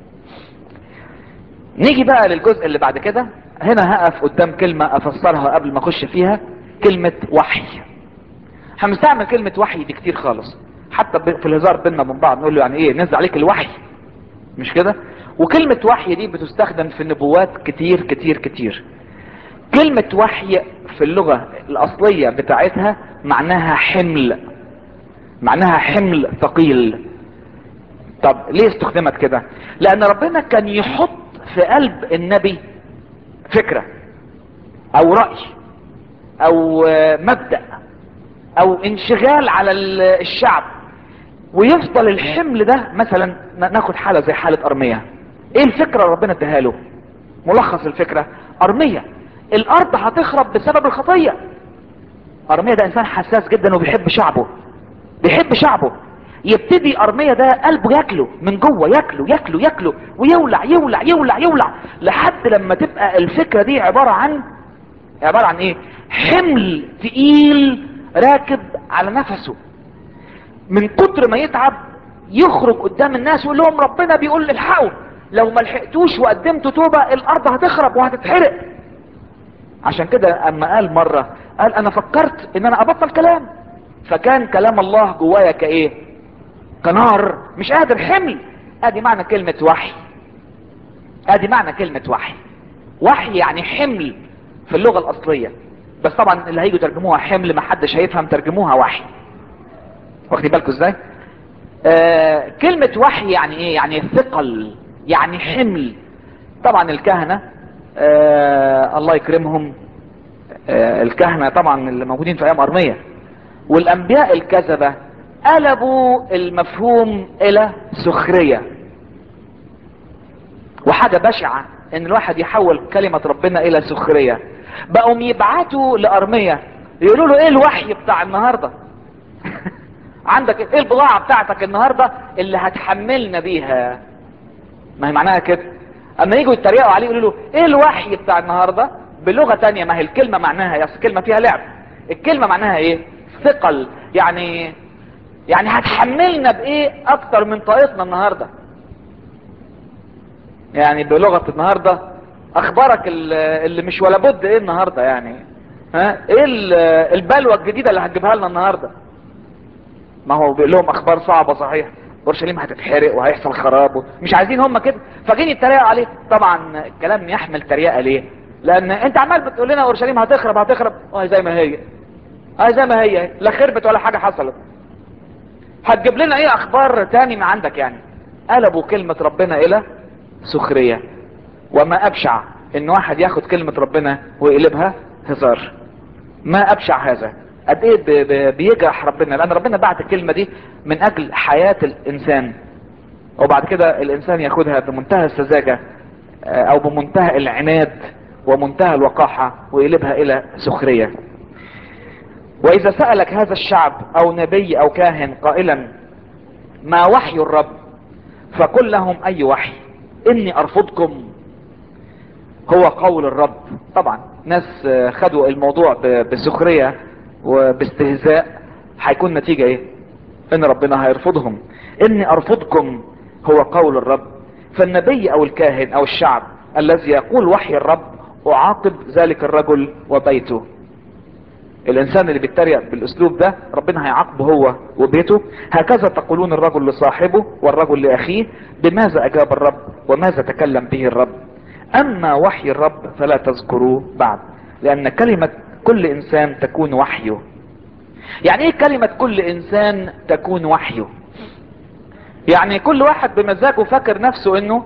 نيجي بقى للجزء اللي بعد كده هنا هقف قدام كلمة افسرها قبل ما اخش فيها كلمة وحي هنستعمل كلمة وحي دي كتير خالص حتى في الهزار بيننا وبين بعض نقول له يعني ايه نزل عليك الوحي مش كده وكلمة وحي دي بتستخدم في النبوات كتير كتير كتير كلمة وحي في اللغة الاصلية بتاعتها معناها حمل معناها حمل ثقيل طب ليه استخدمت كده لان ربنا كان يحط في قلب النبي فكرة او رأي او مبدأ او انشغال على الشعب ويفضل الحمل ده مثلا ناخد حالة زي حالة ارمية ايه الفكرة اللي ربنا اداها له ملخص الفكرة ارمية الارض هتخرب بسبب الخطية ارمية ده انسان حساس جدا وبيحب شعبه بيحب شعبه يبتدي ارمية ده قلبه ياكله من جوه ياكله ياكله ياكله ويولع يولع يولع يولع لحد لما تبقى الفكرة دي عبارة عن عبارة عن ايه حمل تقيل راكب على نفسه من كتر ما يتعب يخرج قدام الناس ويقول لهم ربنا بيقول الحقوا لو ما لحقتوش وقدمتوا توبة الارض هتخرب وهتتحرق عشان كده اما قال مرة قال انا فكرت ان انا ابطل كلام فكان كلام الله جوايا كايه كنار مش قادر حمل ادي معنى كلمة وحي ادي معنى كلمة وحي وحي يعني حمل في اللغة الاصلية بس طبعا اللي هيجوا ترجموها حمل ما حدش هيفهم ترجموها وحي واخدين بالكم ازاي آه كلمة وحي يعني ايه يعني ثقل يعني حمل طبعا الكهنة آه الله يكرمهم آه الكهنة طبعا اللي موجودين في ايام ارمية والانبياء الكذبة قلبوا المفهوم الى سخرية وحاجة بشعة ان الواحد يحول كلمة ربنا الى سخرية بقوا يبعتوا لارمية يقولوا له ايه الوحي بتاع النهاردة عندك ايه البضاعة بتاعتك النهاردة اللي هتحملنا بيها ما هي معناها كده اما يجوا يتريقوا عليه يقولوا له ايه الوحي بتاع النهاردة بلغة تانية ما هي الكلمة معناها يا كلمة فيها لعب الكلمة معناها ايه ثقل يعني يعني هتحملنا بايه اكتر من طاقتنا النهاردة يعني بلغة النهاردة اخبارك اللي مش ولا بد ايه النهاردة يعني ها ايه البلوى الجديدة اللي هتجيبها لنا النهاردة ما هو بيقول لهم اخبار صعبة صحيح اورشليم هتتحرق وهيحصل خراب مش عايزين هم كده فجين يتريقوا عليه طبعا الكلام يحمل تريقة ليه لان انت عمال بتقول لنا اورشليم هتخرب هتخرب اه زي ما هي اه زي ما هي لا خربت ولا حاجة حصلت هتجيب لنا ايه اخبار تاني من عندك يعني قلبوا كلمة ربنا الى سخرية وما ابشع ان واحد ياخد كلمة ربنا ويقلبها هزار ما ابشع هذا قد ايه بيجرح ربنا لان ربنا بعت الكلمة دي من اجل حياة الانسان وبعد كده الانسان ياخدها بمنتهى السذاجة او بمنتهى العناد ومنتهى الوقاحة ويقلبها الى سخرية واذا سألك هذا الشعب او نبي او كاهن قائلا ما وحي الرب فقل لهم اي وحي اني ارفضكم هو قول الرب طبعا ناس خدوا الموضوع بسخرية وباستهزاء هيكون نتيجة ايه ان ربنا هيرفضهم اني ارفضكم هو قول الرب فالنبي او الكاهن او الشعب الذي يقول وحي الرب اعاقب ذلك الرجل وبيته الانسان اللي بيتريق بالاسلوب ده ربنا هيعاقبه هو وبيته هكذا تقولون الرجل لصاحبه والرجل لاخيه بماذا اجاب الرب وماذا تكلم به الرب اما وحي الرب فلا تذكروه بعد لان كلمة كل انسان تكون وحيه يعني ايه كلمة كل انسان تكون وحيه يعني كل واحد بمزاجه فاكر نفسه انه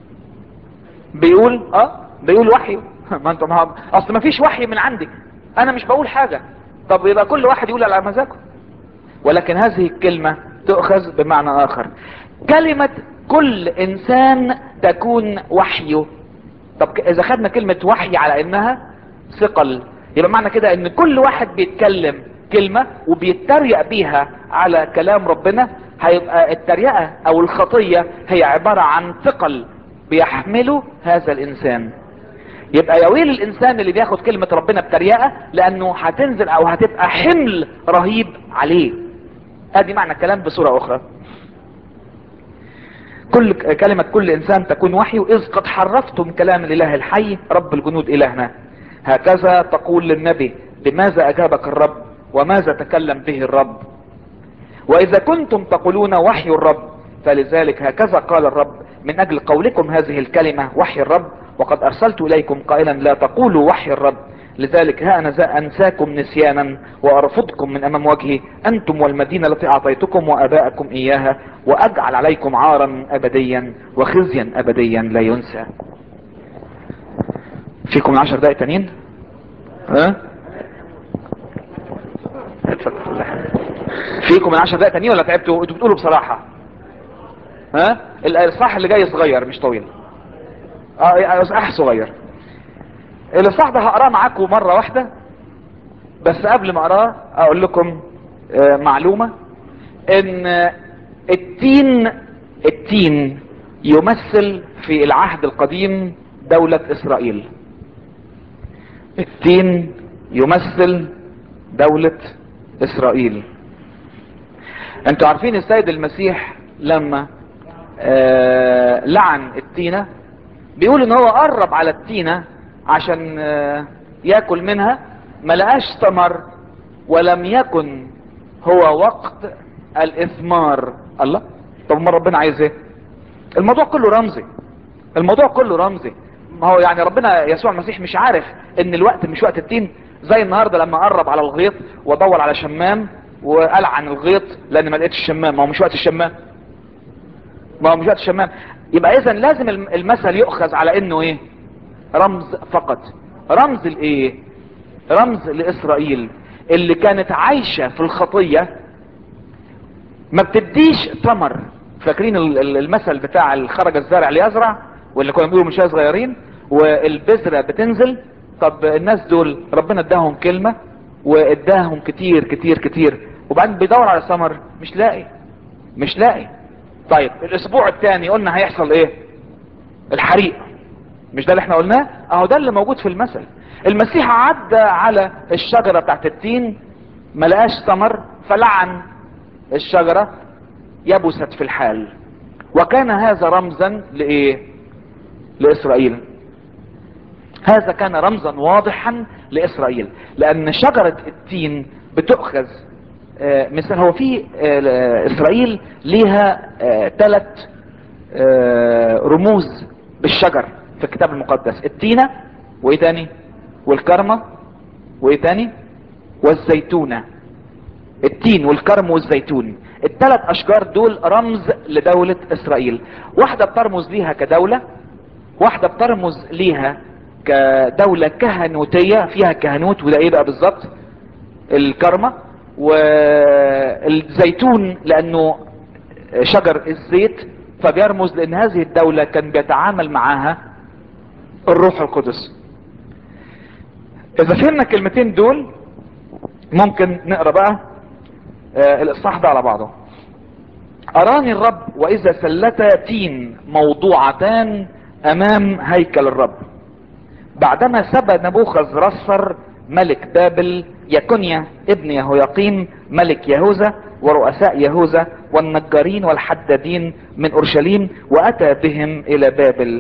بيقول اه بيقول وحيه ما انت ما اصل ما فيش وحي من عندي انا مش بقول حاجة طب يبقى كل واحد يقول على مزاجه ولكن هذه الكلمة تؤخذ بمعنى اخر كلمة كل انسان تكون وحيه طب اذا خدنا كلمة وحي على انها ثقل يبقى معنى كده ان كل واحد بيتكلم كلمة وبيتريق بيها على كلام ربنا هيبقى التريقة او الخطية هي عبارة عن ثقل بيحمله هذا الانسان يبقى يا ويل الانسان اللي بياخد كلمة ربنا بتريقة لانه هتنزل او هتبقى حمل رهيب عليه ادي معنى الكلام بصورة اخرى كل كلمة كل انسان تكون وحي اذ قد حرفتم كلام الاله الحي رب الجنود الهنا هكذا تقول للنبي بماذا اجابك الرب وماذا تكلم به الرب واذا كنتم تقولون وحي الرب فلذلك هكذا قال الرب من اجل قولكم هذه الكلمة وحي الرب وقد ارسلت اليكم قائلا لا تقولوا وحي الرب لذلك ها انا ذا انساكم نسيانا وارفضكم من امام وجهي انتم والمدينة التي اعطيتكم واباءكم اياها واجعل عليكم عارا ابديا وخزيا ابديا لا ينسى فيكم عشر دقائق تانيين ها اتفضل. فيكم من عشر دقائق تانيين ولا تعبتوا انتوا بتقولوا بصراحة ها الاصحاح اللي جاي صغير مش طويل اه اصحاح صغير الاصحاح ده هقراه معاكم مرة واحدة بس قبل ما اقراه اقول لكم آه معلومة ان التين التين يمثل في العهد القديم دولة اسرائيل التين يمثل دولة اسرائيل انتوا عارفين السيد المسيح لما آه لعن التينة بيقول ان هو قرب على التينة عشان آه ياكل منها ما لقاش ثمر ولم يكن هو وقت الاثمار الله طب ما ربنا عايز ايه الموضوع كله رمزي الموضوع كله رمزي ما هو يعني ربنا يسوع المسيح مش عارف ان الوقت مش وقت التين زي النهاردة لما قرب على الغيط ودور على شمام وقال عن الغيط لان ما لقيتش الشمام ما هو مش وقت الشمام ما هو مش وقت الشمام يبقى اذا لازم المثل يؤخذ على انه ايه رمز فقط رمز لايه رمز لاسرائيل اللي كانت عايشة في الخطية ما بتديش ثمر فاكرين المثل بتاع الخرج الزارع ليزرع واللي كانوا بيقولوا من شويه صغيرين والبذرة بتنزل طب الناس دول ربنا اداهم كلمة واداهم كتير كتير كتير وبعدين بيدور على ثمر مش لاقي مش لاقي طيب الاسبوع الثاني قلنا هيحصل ايه الحريق مش ده اللي احنا قلناه اهو ده اللي موجود في المثل المسيح عدى على الشجرة بتاعت التين ما لقاش ثمر فلعن الشجرة يبست في الحال وكان هذا رمزا لايه لاسرائيل هذا كان رمزا واضحا لاسرائيل لان شجرة التين بتؤخذ آه مثل هو في آه اسرائيل ليها ثلاث آه رموز بالشجر في الكتاب المقدس التينة وايه تاني والكرمة وايه تاني والزيتونة التين والكرم والزيتون الثلاث اشجار دول رمز لدولة اسرائيل واحدة بترمز ليها كدولة واحدة بترمز ليها كدولة كهنوتية فيها كهنوت وده ايه بقى بالظبط الكرمة والزيتون لانه شجر الزيت فبيرمز لان هذه الدولة كان بيتعامل معاها الروح القدس اذا فهمنا الكلمتين دول ممكن نقرأ بقى آه الاصحاح ده على بعضه اراني الرب واذا سلتا تين موضوعتان امام هيكل الرب بعدما سبى نبوخذ رصر ملك بابل يكونيا ابن يهوياقيم ملك يهوذا ورؤساء يهوذا والنجارين والحدادين من اورشليم واتى بهم الى بابل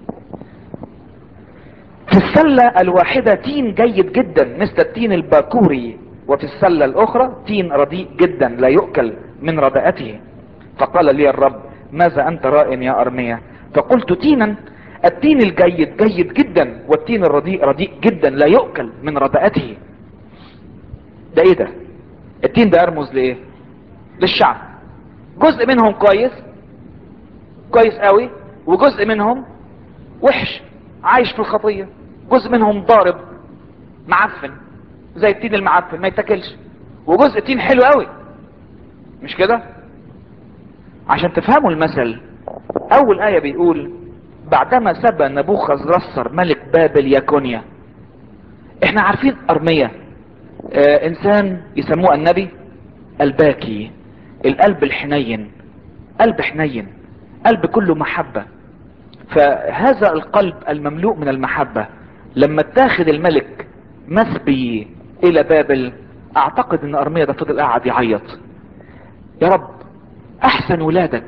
في السلة الواحدة تين جيد جدا مثل التين الباكوري وفي السلة الاخرى تين رديء جدا لا يؤكل من رداءته فقال لي الرب ماذا انت رائن يا ارميا فقلت تينا التين الجيد جيد جدا والتين الرديء رديء جدا لا يؤكل من رداءته ده ايه ده التين ده يرمز لايه للشعب جزء منهم كويس كويس قوي وجزء منهم وحش عايش في الخطية جزء منهم ضارب معفن زي التين المعفن ما يتاكلش وجزء تين حلو قوي مش كده عشان تفهموا المثل اول آية بيقول بعدما سبى نبوخذ رسر ملك بابل يكونيا احنا عارفين ارمية آه انسان يسموه النبي الباكي القلب الحنين قلب حنين قلب كله محبة فهذا القلب المملوء من المحبة لما اتاخد الملك مسبي الى بابل اعتقد ان ارمية ده فضل قاعد يعيط يا رب احسن ولادك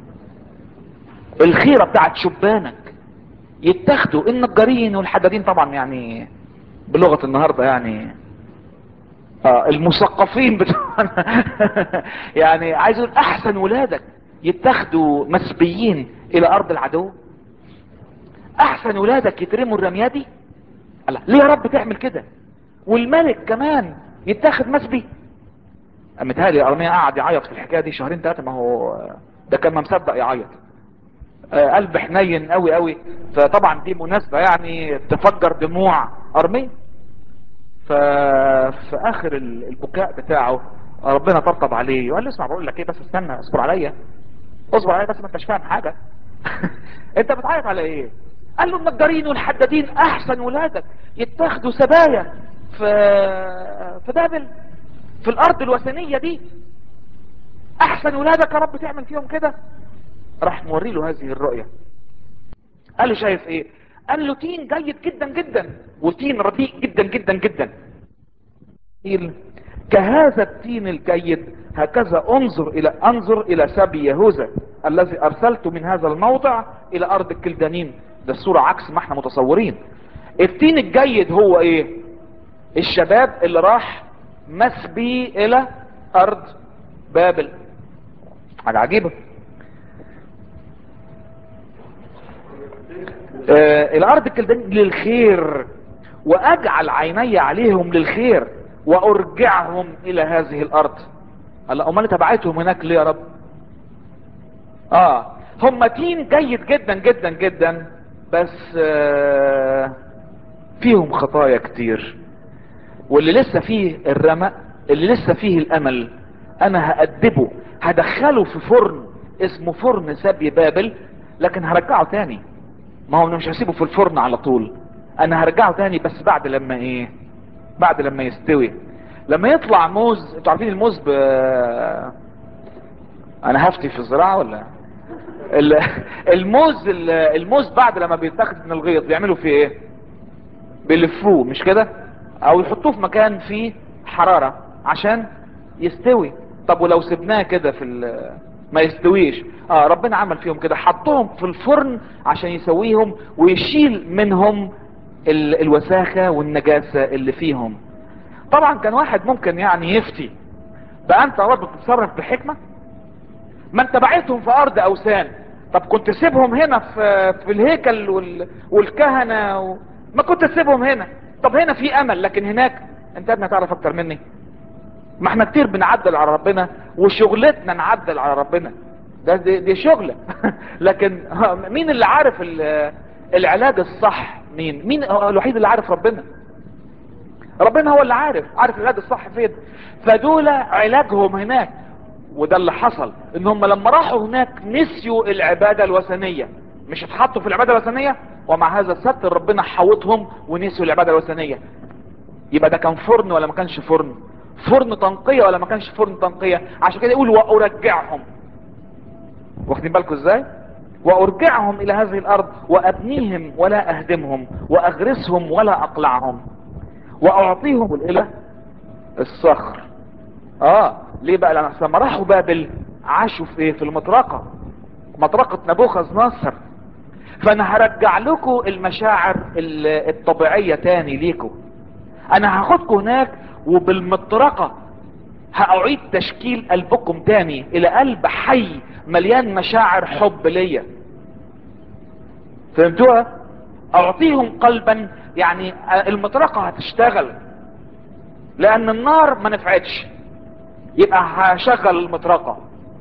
الخيرة بتاعت شبانك يتاخدوا النجارين والحدادين طبعا يعني بلغة النهاردة يعني آه المثقفين بتوعنا يعني عايز اقول احسن ولادك يتاخدوا مسبيين الى ارض العدو احسن ولادك يترموا الرمية دي الله ليه يا رب تعمل كده والملك كمان يتاخد مسبي متهيألي ارميا قاعد يعيط في الحكايه دي شهرين ثلاثه ما هو ده كان ما مصدق يعيط آه قلب حنين قوي قوي فطبعا دي مناسبه يعني تفجر دموع ارميا ففي اخر البكاء بتاعه ربنا طبطب عليه وقال له اسمع بقول لك ايه بس استنى اصبر عليا اصبر عليا بس ما انتش فاهم حاجه انت بتعيط على ايه قال له النجارين والحدادين احسن ولادك يتاخدوا سبايا في في بابل في الارض الوثنية دي احسن ولادك يا رب تعمل فيهم كده راح موري له هذه الرؤية قال له شايف ايه قال له تين جيد جدا جدا وتين رديء جدا جدا جدا كهذا التين الجيد هكذا انظر الى انظر الى سبي يهوذا الذي ارسلت من هذا الموضع الى ارض الكلدانين ده الصورة عكس ما احنا متصورين التين الجيد هو ايه الشباب اللي راح مسبي الى ارض بابل حاجة عجيبة آه الارض الكلدانين للخير واجعل عيني عليهم للخير وارجعهم الى هذه الارض قال امال تبعتهم هناك ليه يا رب اه هم تين جيد جدا جدا جدا بس آه فيهم خطايا كتير واللي لسه فيه الرمق اللي لسه فيه الامل انا هأدبه هدخله في فرن اسمه فرن سبي بابل لكن هرجعه تاني ما هو مش هسيبه في الفرن على طول انا هرجعه تاني بس بعد لما ايه بعد لما يستوي لما يطلع موز انتوا عارفين الموز ب انا هفتي في الزراعة ولا الموز الموز بعد لما بيتاخد من الغيط بيعملوا فيه ايه بيلفوه مش كده او يحطوه في مكان فيه حرارة عشان يستوي طب ولو سبناه كده في ما يستويش اه ربنا عمل فيهم كده حطهم في الفرن عشان يسويهم ويشيل منهم ال الوساخة والنجاسة اللي فيهم طبعا كان واحد ممكن يعني يفتي بقى انت يا رب بتتصرف بحكمة ما انت بعتهم في ارض اوثان طب كنت سيبهم هنا في, في الهيكل وال والكهنة و... ما كنت تسيبهم هنا طب هنا في امل لكن هناك انت ابني تعرف اكتر مني ما احنا كتير بنعدل على ربنا وشغلتنا نعدل على ربنا ده دي, دي شغلة لكن مين اللي عارف العلاج الصح مين مين الوحيد اللي عارف ربنا ربنا هو اللي عارف عارف العلاج الصح فين فدول علاجهم هناك وده اللي حصل ان هم لما راحوا هناك نسيوا العبادة الوثنية مش اتحطوا في العبادة الوثنية ومع هذا الستر ربنا حوطهم ونسيوا العبادة الوثنية يبقى ده كان فرن ولا ما كانش فرن فرن تنقية ولا ما كانش فرن تنقية عشان كده يقول وارجعهم واخدين بالكم ازاي وارجعهم الى هذه الارض وابنيهم ولا اهدمهم واغرسهم ولا اقلعهم واعطيهم الاله الصخر اه ليه بقى لان لما راحوا بابل عاشوا في ايه في المطرقة مطرقة نبوخذ نصر فانا هرجع لكم المشاعر الطبيعية تاني ليكم انا هاخدكم هناك وبالمطرقة هاعيد تشكيل قلبكم تاني الى قلب حي مليان مشاعر حب ليا فهمتوها اعطيهم قلبا يعني المطرقة هتشتغل لان النار ما نفعتش يبقى هشغل المطرقة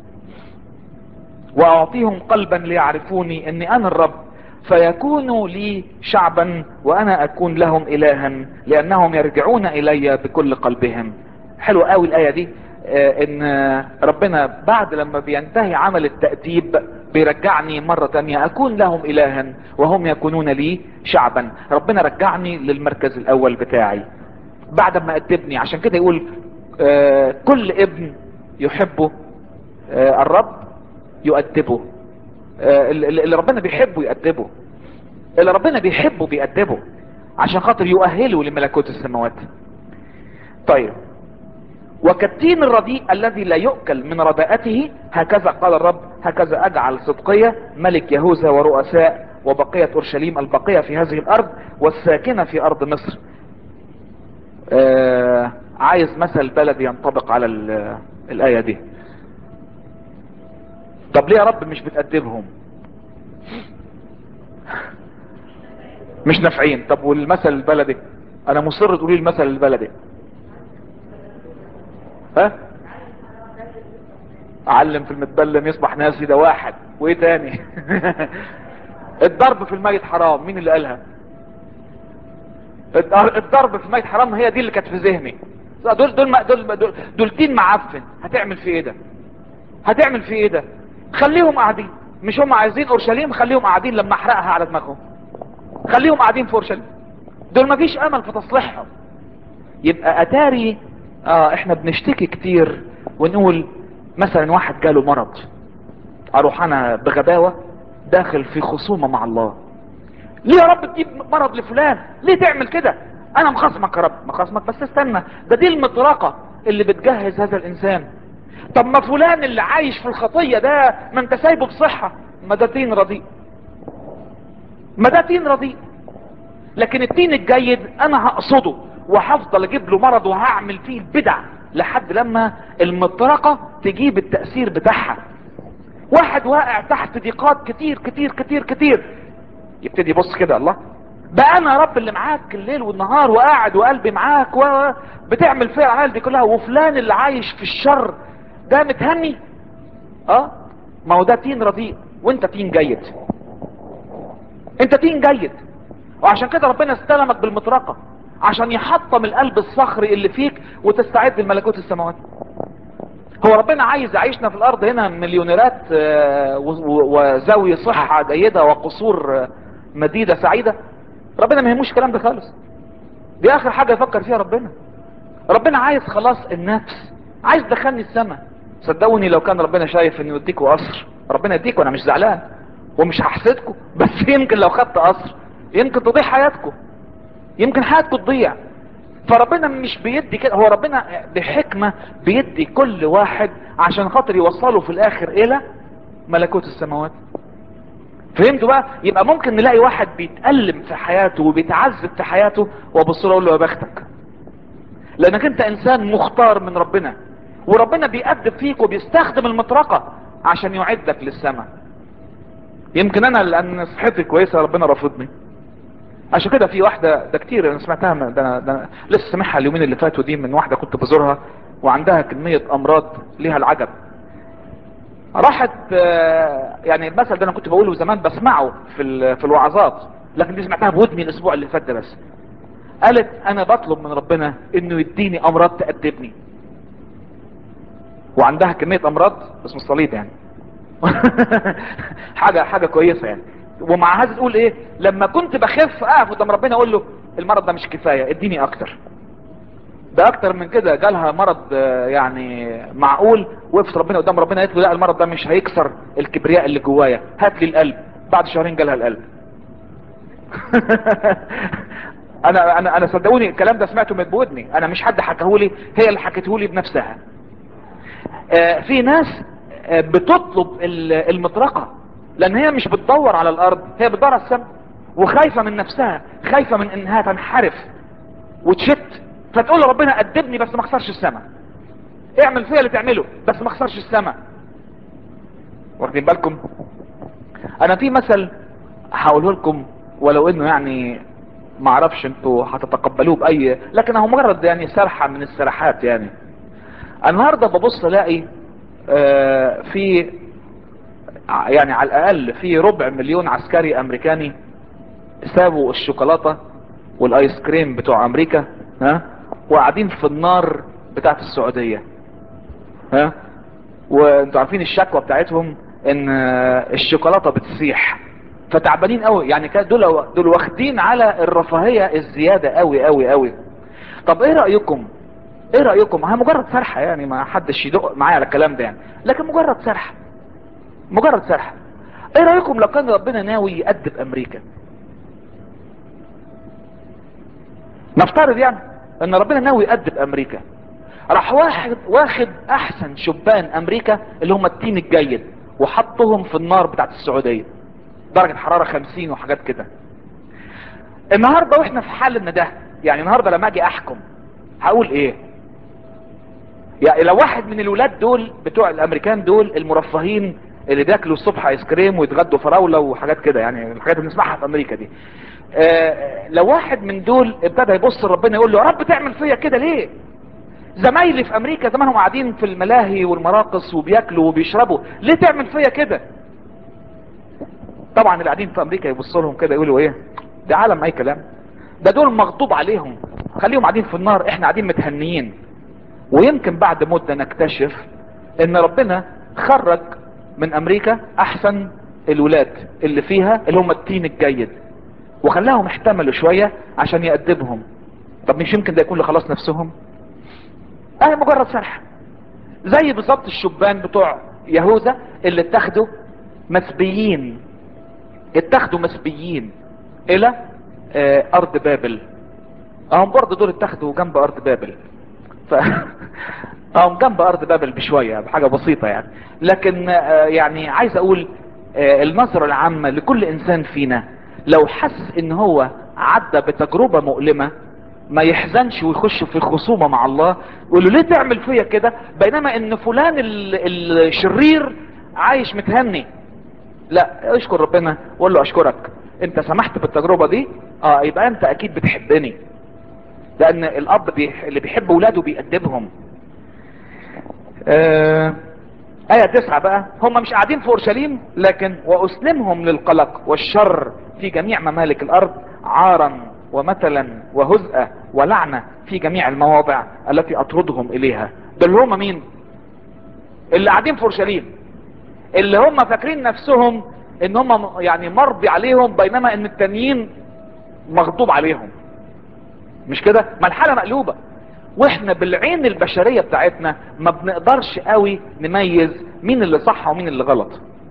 واعطيهم قلبا ليعرفوني اني انا الرب فيكونوا لي شعبا وانا اكون لهم الها لانهم يرجعون الي بكل قلبهم حلو قوي الايه دي آه ان ربنا بعد لما بينتهي عمل التأديب بيرجعني مرة تانية اكون لهم الها وهم يكونون لي شعبا ربنا رجعني للمركز الاول بتاعي بعد ما ادبني عشان كده يقول آه كل ابن يحبه آه الرب يؤدبه آه اللي ربنا بيحبه يؤدبه اللي ربنا بيحبه بيأدبه عشان خاطر يؤهله لملكوت السماوات طيب وكالتين الرديء الذي لا يؤكل من رداءته هكذا قال الرب هكذا اجعل صدقية ملك يهوذا ورؤساء وبقية اورشليم البقية في هذه الارض والساكنة في ارض مصر آه عايز مثل بلدي ينطبق على الاية دي طب ليه يا رب مش بتأدبهم مش نافعين طب والمثل البلدي انا مصر تقولي المثل البلدي ها اعلم في المتبلم يصبح ناسي ده واحد وايه تاني الضرب في الميت حرام مين اللي قالها الضرب في الميت حرام هي دي اللي كانت في ذهني دول دول دول دول, دول دين معفن هتعمل في ايه ده هتعمل في ايه ده خليهم قاعدين مش هم عايزين اورشليم خليهم قاعدين لما احرقها على دماغهم خليهم قاعدين في اورشليم دول مفيش امل في تصليحهم يبقى اتاري اه احنا بنشتكي كتير ونقول مثلا واحد جاله مرض اروح انا بغباوة داخل في خصومة مع الله ليه يا رب تجيب مرض لفلان ليه تعمل كده انا مخصمك يا رب مخصمك بس استنى ده دي المطرقة اللي بتجهز هذا الانسان طب ما فلان اللي عايش في الخطية ده ما انت سايبه بصحة ما ده تين رديء ما ده تين رديء لكن التين الجيد انا هقصده وهفضل اجيب له مرض وهعمل فيه البدع لحد لما المطرقة تجيب التأثير بتاعها واحد واقع تحت ضيقات كتير كتير كتير كتير يبتدي يبص كده الله بقى انا يا رب اللي معاك الليل والنهار وقاعد وقلبي معاك وبتعمل فيها العمال دي كلها وفلان اللي عايش في الشر ده متهني اه ما هو ده تين رديء وانت تين جيد انت تين جيد وعشان كده ربنا استلمك بالمطرقة عشان يحطم القلب الصخري اللي فيك وتستعد لملكوت السماوات هو ربنا عايز يعيشنا في الارض هنا مليونيرات وزاوية صحة جيدة وقصور مديدة سعيدة ربنا ما يهموش الكلام ده خالص دي اخر حاجة يفكر فيها ربنا ربنا عايز خلاص النفس عايز دخلني السماء صدقوني لو كان ربنا شايف انه يديكوا قصر ربنا يديكوا انا مش زعلان ومش هحسدكم بس يمكن لو خدت قصر يمكن تضيع حياتكم يمكن حياتكم تضيع فربنا مش بيدي كده هو ربنا بحكمة بيدي كل واحد عشان خاطر يوصله في الاخر الى ملكوت السماوات فهمتوا بقى يبقى ممكن نلاقي واحد بيتألم في حياته وبيتعذب في حياته وابص له اقول له يا بختك لانك انت انسان مختار من ربنا وربنا بيأدب فيك وبيستخدم المطرقة عشان يعدك للسماء يمكن انا لان صحتي كويسة ربنا رافضني عشان كده في واحدة ده كتير انا سمعتها من ده, ده لسه سامعها اليومين اللي فاتوا دي من واحدة كنت بزورها وعندها كمية امراض ليها العجب راحت يعني المثل ده انا كنت بقوله زمان بسمعه في في الوعظات لكن دي سمعتها بودني الاسبوع اللي فات ده بس قالت انا بطلب من ربنا انه يديني امراض تأدبني وعندها كمية امراض اسم الصليب يعني حاجة حاجة كويسة يعني ومع هذا تقول ايه لما كنت بخف اقف قدام ربنا اقول له المرض ده مش كفاية اديني اكتر ده اكتر من كده جالها مرض يعني معقول وقفت ربنا قدام ربنا قالت له لا المرض ده مش هيكسر الكبرياء اللي جوايا هات لي القلب بعد شهرين جالها القلب انا انا انا صدقوني الكلام ده سمعته من بودني انا مش حد حكاهولي هي اللي حكتهولي بنفسها آه في ناس آه بتطلب المطرقة لان هي مش بتدور على الارض هي بتدور على السماء وخايفة من نفسها خايفة من انها تنحرف وتشت فتقول لربنا ادبني بس ما اخسرش السماء اعمل فيها اللي تعمله بس ما اخسرش السماء واخدين بالكم انا في مثل هقوله لكم ولو انه يعني ما اعرفش انتوا هتتقبلوه باي لكن هو مجرد يعني سرحة من السرحات يعني النهاردة ببص الاقي آه، في ع- يعني على الاقل في ربع مليون عسكري امريكاني سابوا الشوكولاتة والايس كريم بتوع امريكا ها وقاعدين في النار بتاعت السعودية ها وانتوا عارفين الشكوى بتاعتهم ان آه، الشوكولاتة بتسيح فتعبانين قوي يعني كان دول دول واخدين على الرفاهية الزيادة قوي قوي قوي طب ايه رأيكم ايه رأيكم هي مجرد سرحة يعني ما حدش يدق معايا على الكلام ده يعني لكن مجرد سرحة مجرد سرحة ايه رأيكم لو كان ربنا ناوي يأدب امريكا نفترض يعني ان ربنا ناوي يأدب امريكا راح واحد واخد احسن شبان امريكا اللي هم التين الجيد وحطهم في النار بتاعت السعودية درجة حرارة خمسين وحاجات كده النهاردة واحنا في حال ان ده يعني النهاردة لما اجي احكم هقول ايه يعني لو واحد من الولاد دول بتوع الامريكان دول المرفهين اللي بياكلوا الصبح ايس كريم ويتغدوا فراوله وحاجات كده يعني الحاجات اللي بنسمعها في امريكا دي آه لو واحد من دول ابتدى يبص لربنا يقول له يا رب تعمل فيا كده ليه زمايلي في امريكا زمانهم قاعدين في الملاهي والمراقص وبياكلوا وبيشربوا ليه تعمل فيا كده طبعا اللي قاعدين في امريكا يبصوا لهم كده يقولوا ايه ده عالم اي كلام ده دول مغضوب عليهم خليهم قاعدين في النار احنا قاعدين متهنيين ويمكن بعد مدة نكتشف ان ربنا خرج من امريكا احسن الولاد اللي فيها اللي هم التين الجيد وخلاهم احتملوا شوية عشان يأدبهم طب مش يمكن ده يكون لخلاص نفسهم اهي مجرد سرح زي بالظبط الشبان بتوع يهوذا اللي اتخذوا مسبيين اتخذوا مسبيين الى آه ارض بابل اهم برضه دول اتخذوا جنب ارض بابل ف اهم جنب ارض بابل بشوية بحاجة بسيطة يعني لكن آه يعني عايز اقول آه النظرة العامة لكل انسان فينا لو حس ان هو عدى بتجربة مؤلمة ما يحزنش ويخش في خصومة مع الله يقول له ليه تعمل فيا كده بينما ان فلان ال- الشرير عايش متهني لا اشكر ربنا وقول له اشكرك انت سمحت بالتجربة دي اه يبقى انت اكيد بتحبني لان الاب بيح... اللي بيحب ولاده بيأدبهم آه... آية تسعة بقى هم مش قاعدين في أورشليم لكن وأسلمهم للقلق والشر في جميع ممالك الأرض عارا ومثلا وهزءة ولعنة في جميع المواضع التي أطردهم إليها دول هم مين اللي قاعدين في أورشليم اللي هم فاكرين نفسهم ان هم يعني مرضي عليهم بينما ان التانيين مغضوب عليهم مش كده ما الحالة مقلوبة واحنا بالعين البشرية بتاعتنا ما بنقدرش قوي نميز مين اللي صح ومين اللي غلط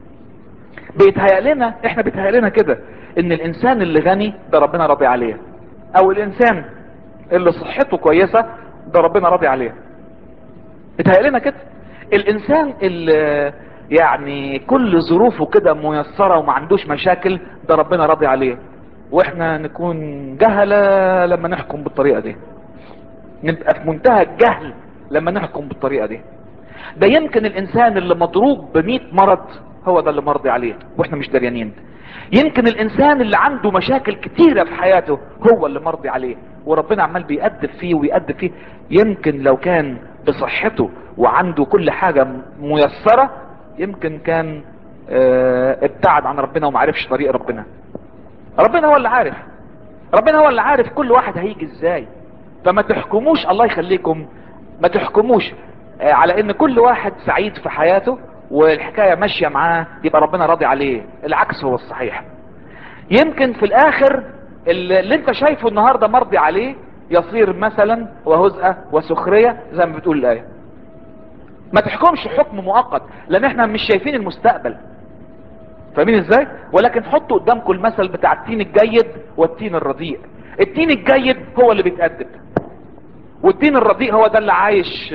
بيتهيأ لنا احنا بيتهيأ لنا كده ان الانسان اللي غني ده ربنا راضي عليه او الانسان اللي صحته كويسة ده ربنا راضي عليه بيتهيأ لنا كده الانسان اللي يعني كل ظروفه كده ميسرة وما عندوش مشاكل ده ربنا راضي عليه واحنا نكون جهلة لما نحكم بالطريقة دي نبقى في منتهى الجهل لما نحكم بالطريقة دي ده يمكن الانسان اللي مضروب بمئة مرض هو ده اللي مرضي عليه واحنا مش دريانين يمكن الانسان اللي عنده مشاكل كتيرة في حياته هو اللي مرضي عليه وربنا عمال بيأدب فيه ويأدب فيه يمكن لو كان بصحته وعنده كل حاجة ميسرة يمكن كان اه ابتعد عن ربنا ومعرفش طريق ربنا ربنا هو اللي عارف ربنا هو اللي عارف كل واحد هيجي ازاي فما تحكموش الله يخليكم ما تحكموش اه على ان كل واحد سعيد في حياته والحكاية ماشية معاه يبقى ربنا راضي عليه العكس هو الصحيح يمكن في الاخر اللي, اللي انت شايفه النهاردة مرضي عليه يصير مثلا وهزءة وسخرية زي ما بتقول الايه ما تحكمش حكم مؤقت لان احنا مش شايفين المستقبل فاهمين ازاي ولكن حطوا قدامكم المثل بتاع التين الجيد والتين الرديء التين الجيد هو اللي بيتأدب والتين الرديء هو ده اللي عايش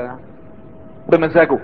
بمزاجه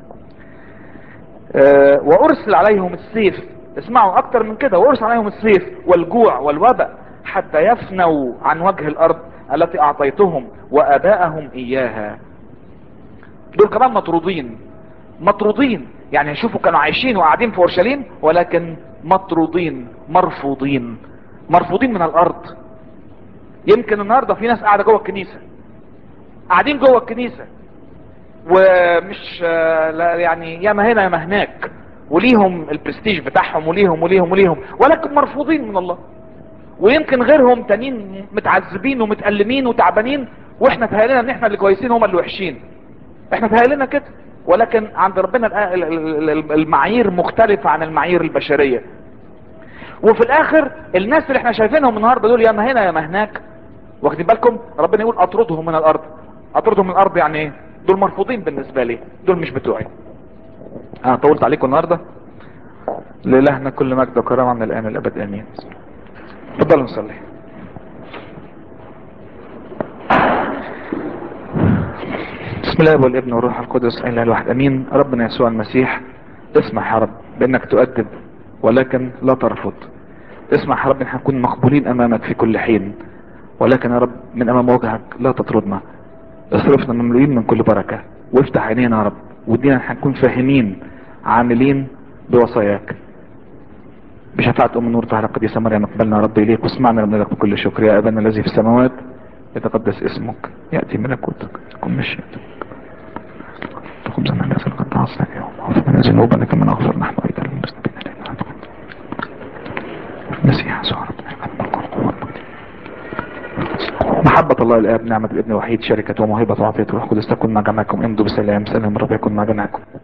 وارسل عليهم السيف اسمعوا اكتر من كده وارسل عليهم السيف والجوع والوباء حتى يفنوا عن وجه الارض التي اعطيتهم واباءهم اياها دول كمان مطرودين مطرودين يعني شوفوا كانوا عايشين وقاعدين في اورشليم ولكن مطرودين مرفوضين مرفوضين من الارض يمكن النهارده في ناس قاعده جوه الكنيسه قاعدين جوه الكنيسه ومش آه، لا يعني ياما هنا ياما هناك وليهم البرستيج بتاعهم وليهم وليهم وليهم ولكن مرفوضين من الله ويمكن غيرهم تانيين متعذبين ومتألمين وتعبانين واحنا تهيألنا ان احنا اللي كويسين هم اللي وحشين احنا تهيألنا كده ولكن عند ربنا الآ- ال- ال- ال- المعايير مختلفة عن المعايير البشرية وفي الاخر الناس اللي احنا شايفينهم النهارده دول ياما هنا ياما هناك واخدين بالكم ربنا يقول اطردهم من الارض اطردهم من الارض يعني ايه دول مرفوضين بالنسبه لي دول مش بتوعي انا طولت عليكم النهارده لإلهنا كل مجد وكرامه من الان الابد امين اتفضلوا نصلي بسم الله والابن والروح القدس اله الواحد امين ربنا يسوع المسيح اسمح يا رب بانك تؤدب ولكن لا ترفض اسمح يا رب ان هنكون مقبولين امامك في كل حين ولكن يا رب من امام وجهك لا تطردنا اصرفنا مملوئين من كل بركة وافتح عينينا يا رب ودينا هنكون فاهمين عاملين بوصاياك بشفاعة ام النور تعالى قديسة مريم اقبلنا يا رب اليك واسمعنا من لك بكل شكر يا ابانا الذي في السماوات يتقدس اسمك يأتي ملكوتك تكون مشيئتك خبزنا الذي قد عصنا اليوم واغفر لنا ذنوبنا كما نغفر نحن ايضا للمذنبين الينا المسيح يسوع ربنا الملك والقوة محبة الله الآب نعمة الابن الوحيد شركة وموهبة وعطية الروح القدس تكون مع جميعكم امضوا بسلام سلام رب يكون مع جميعكم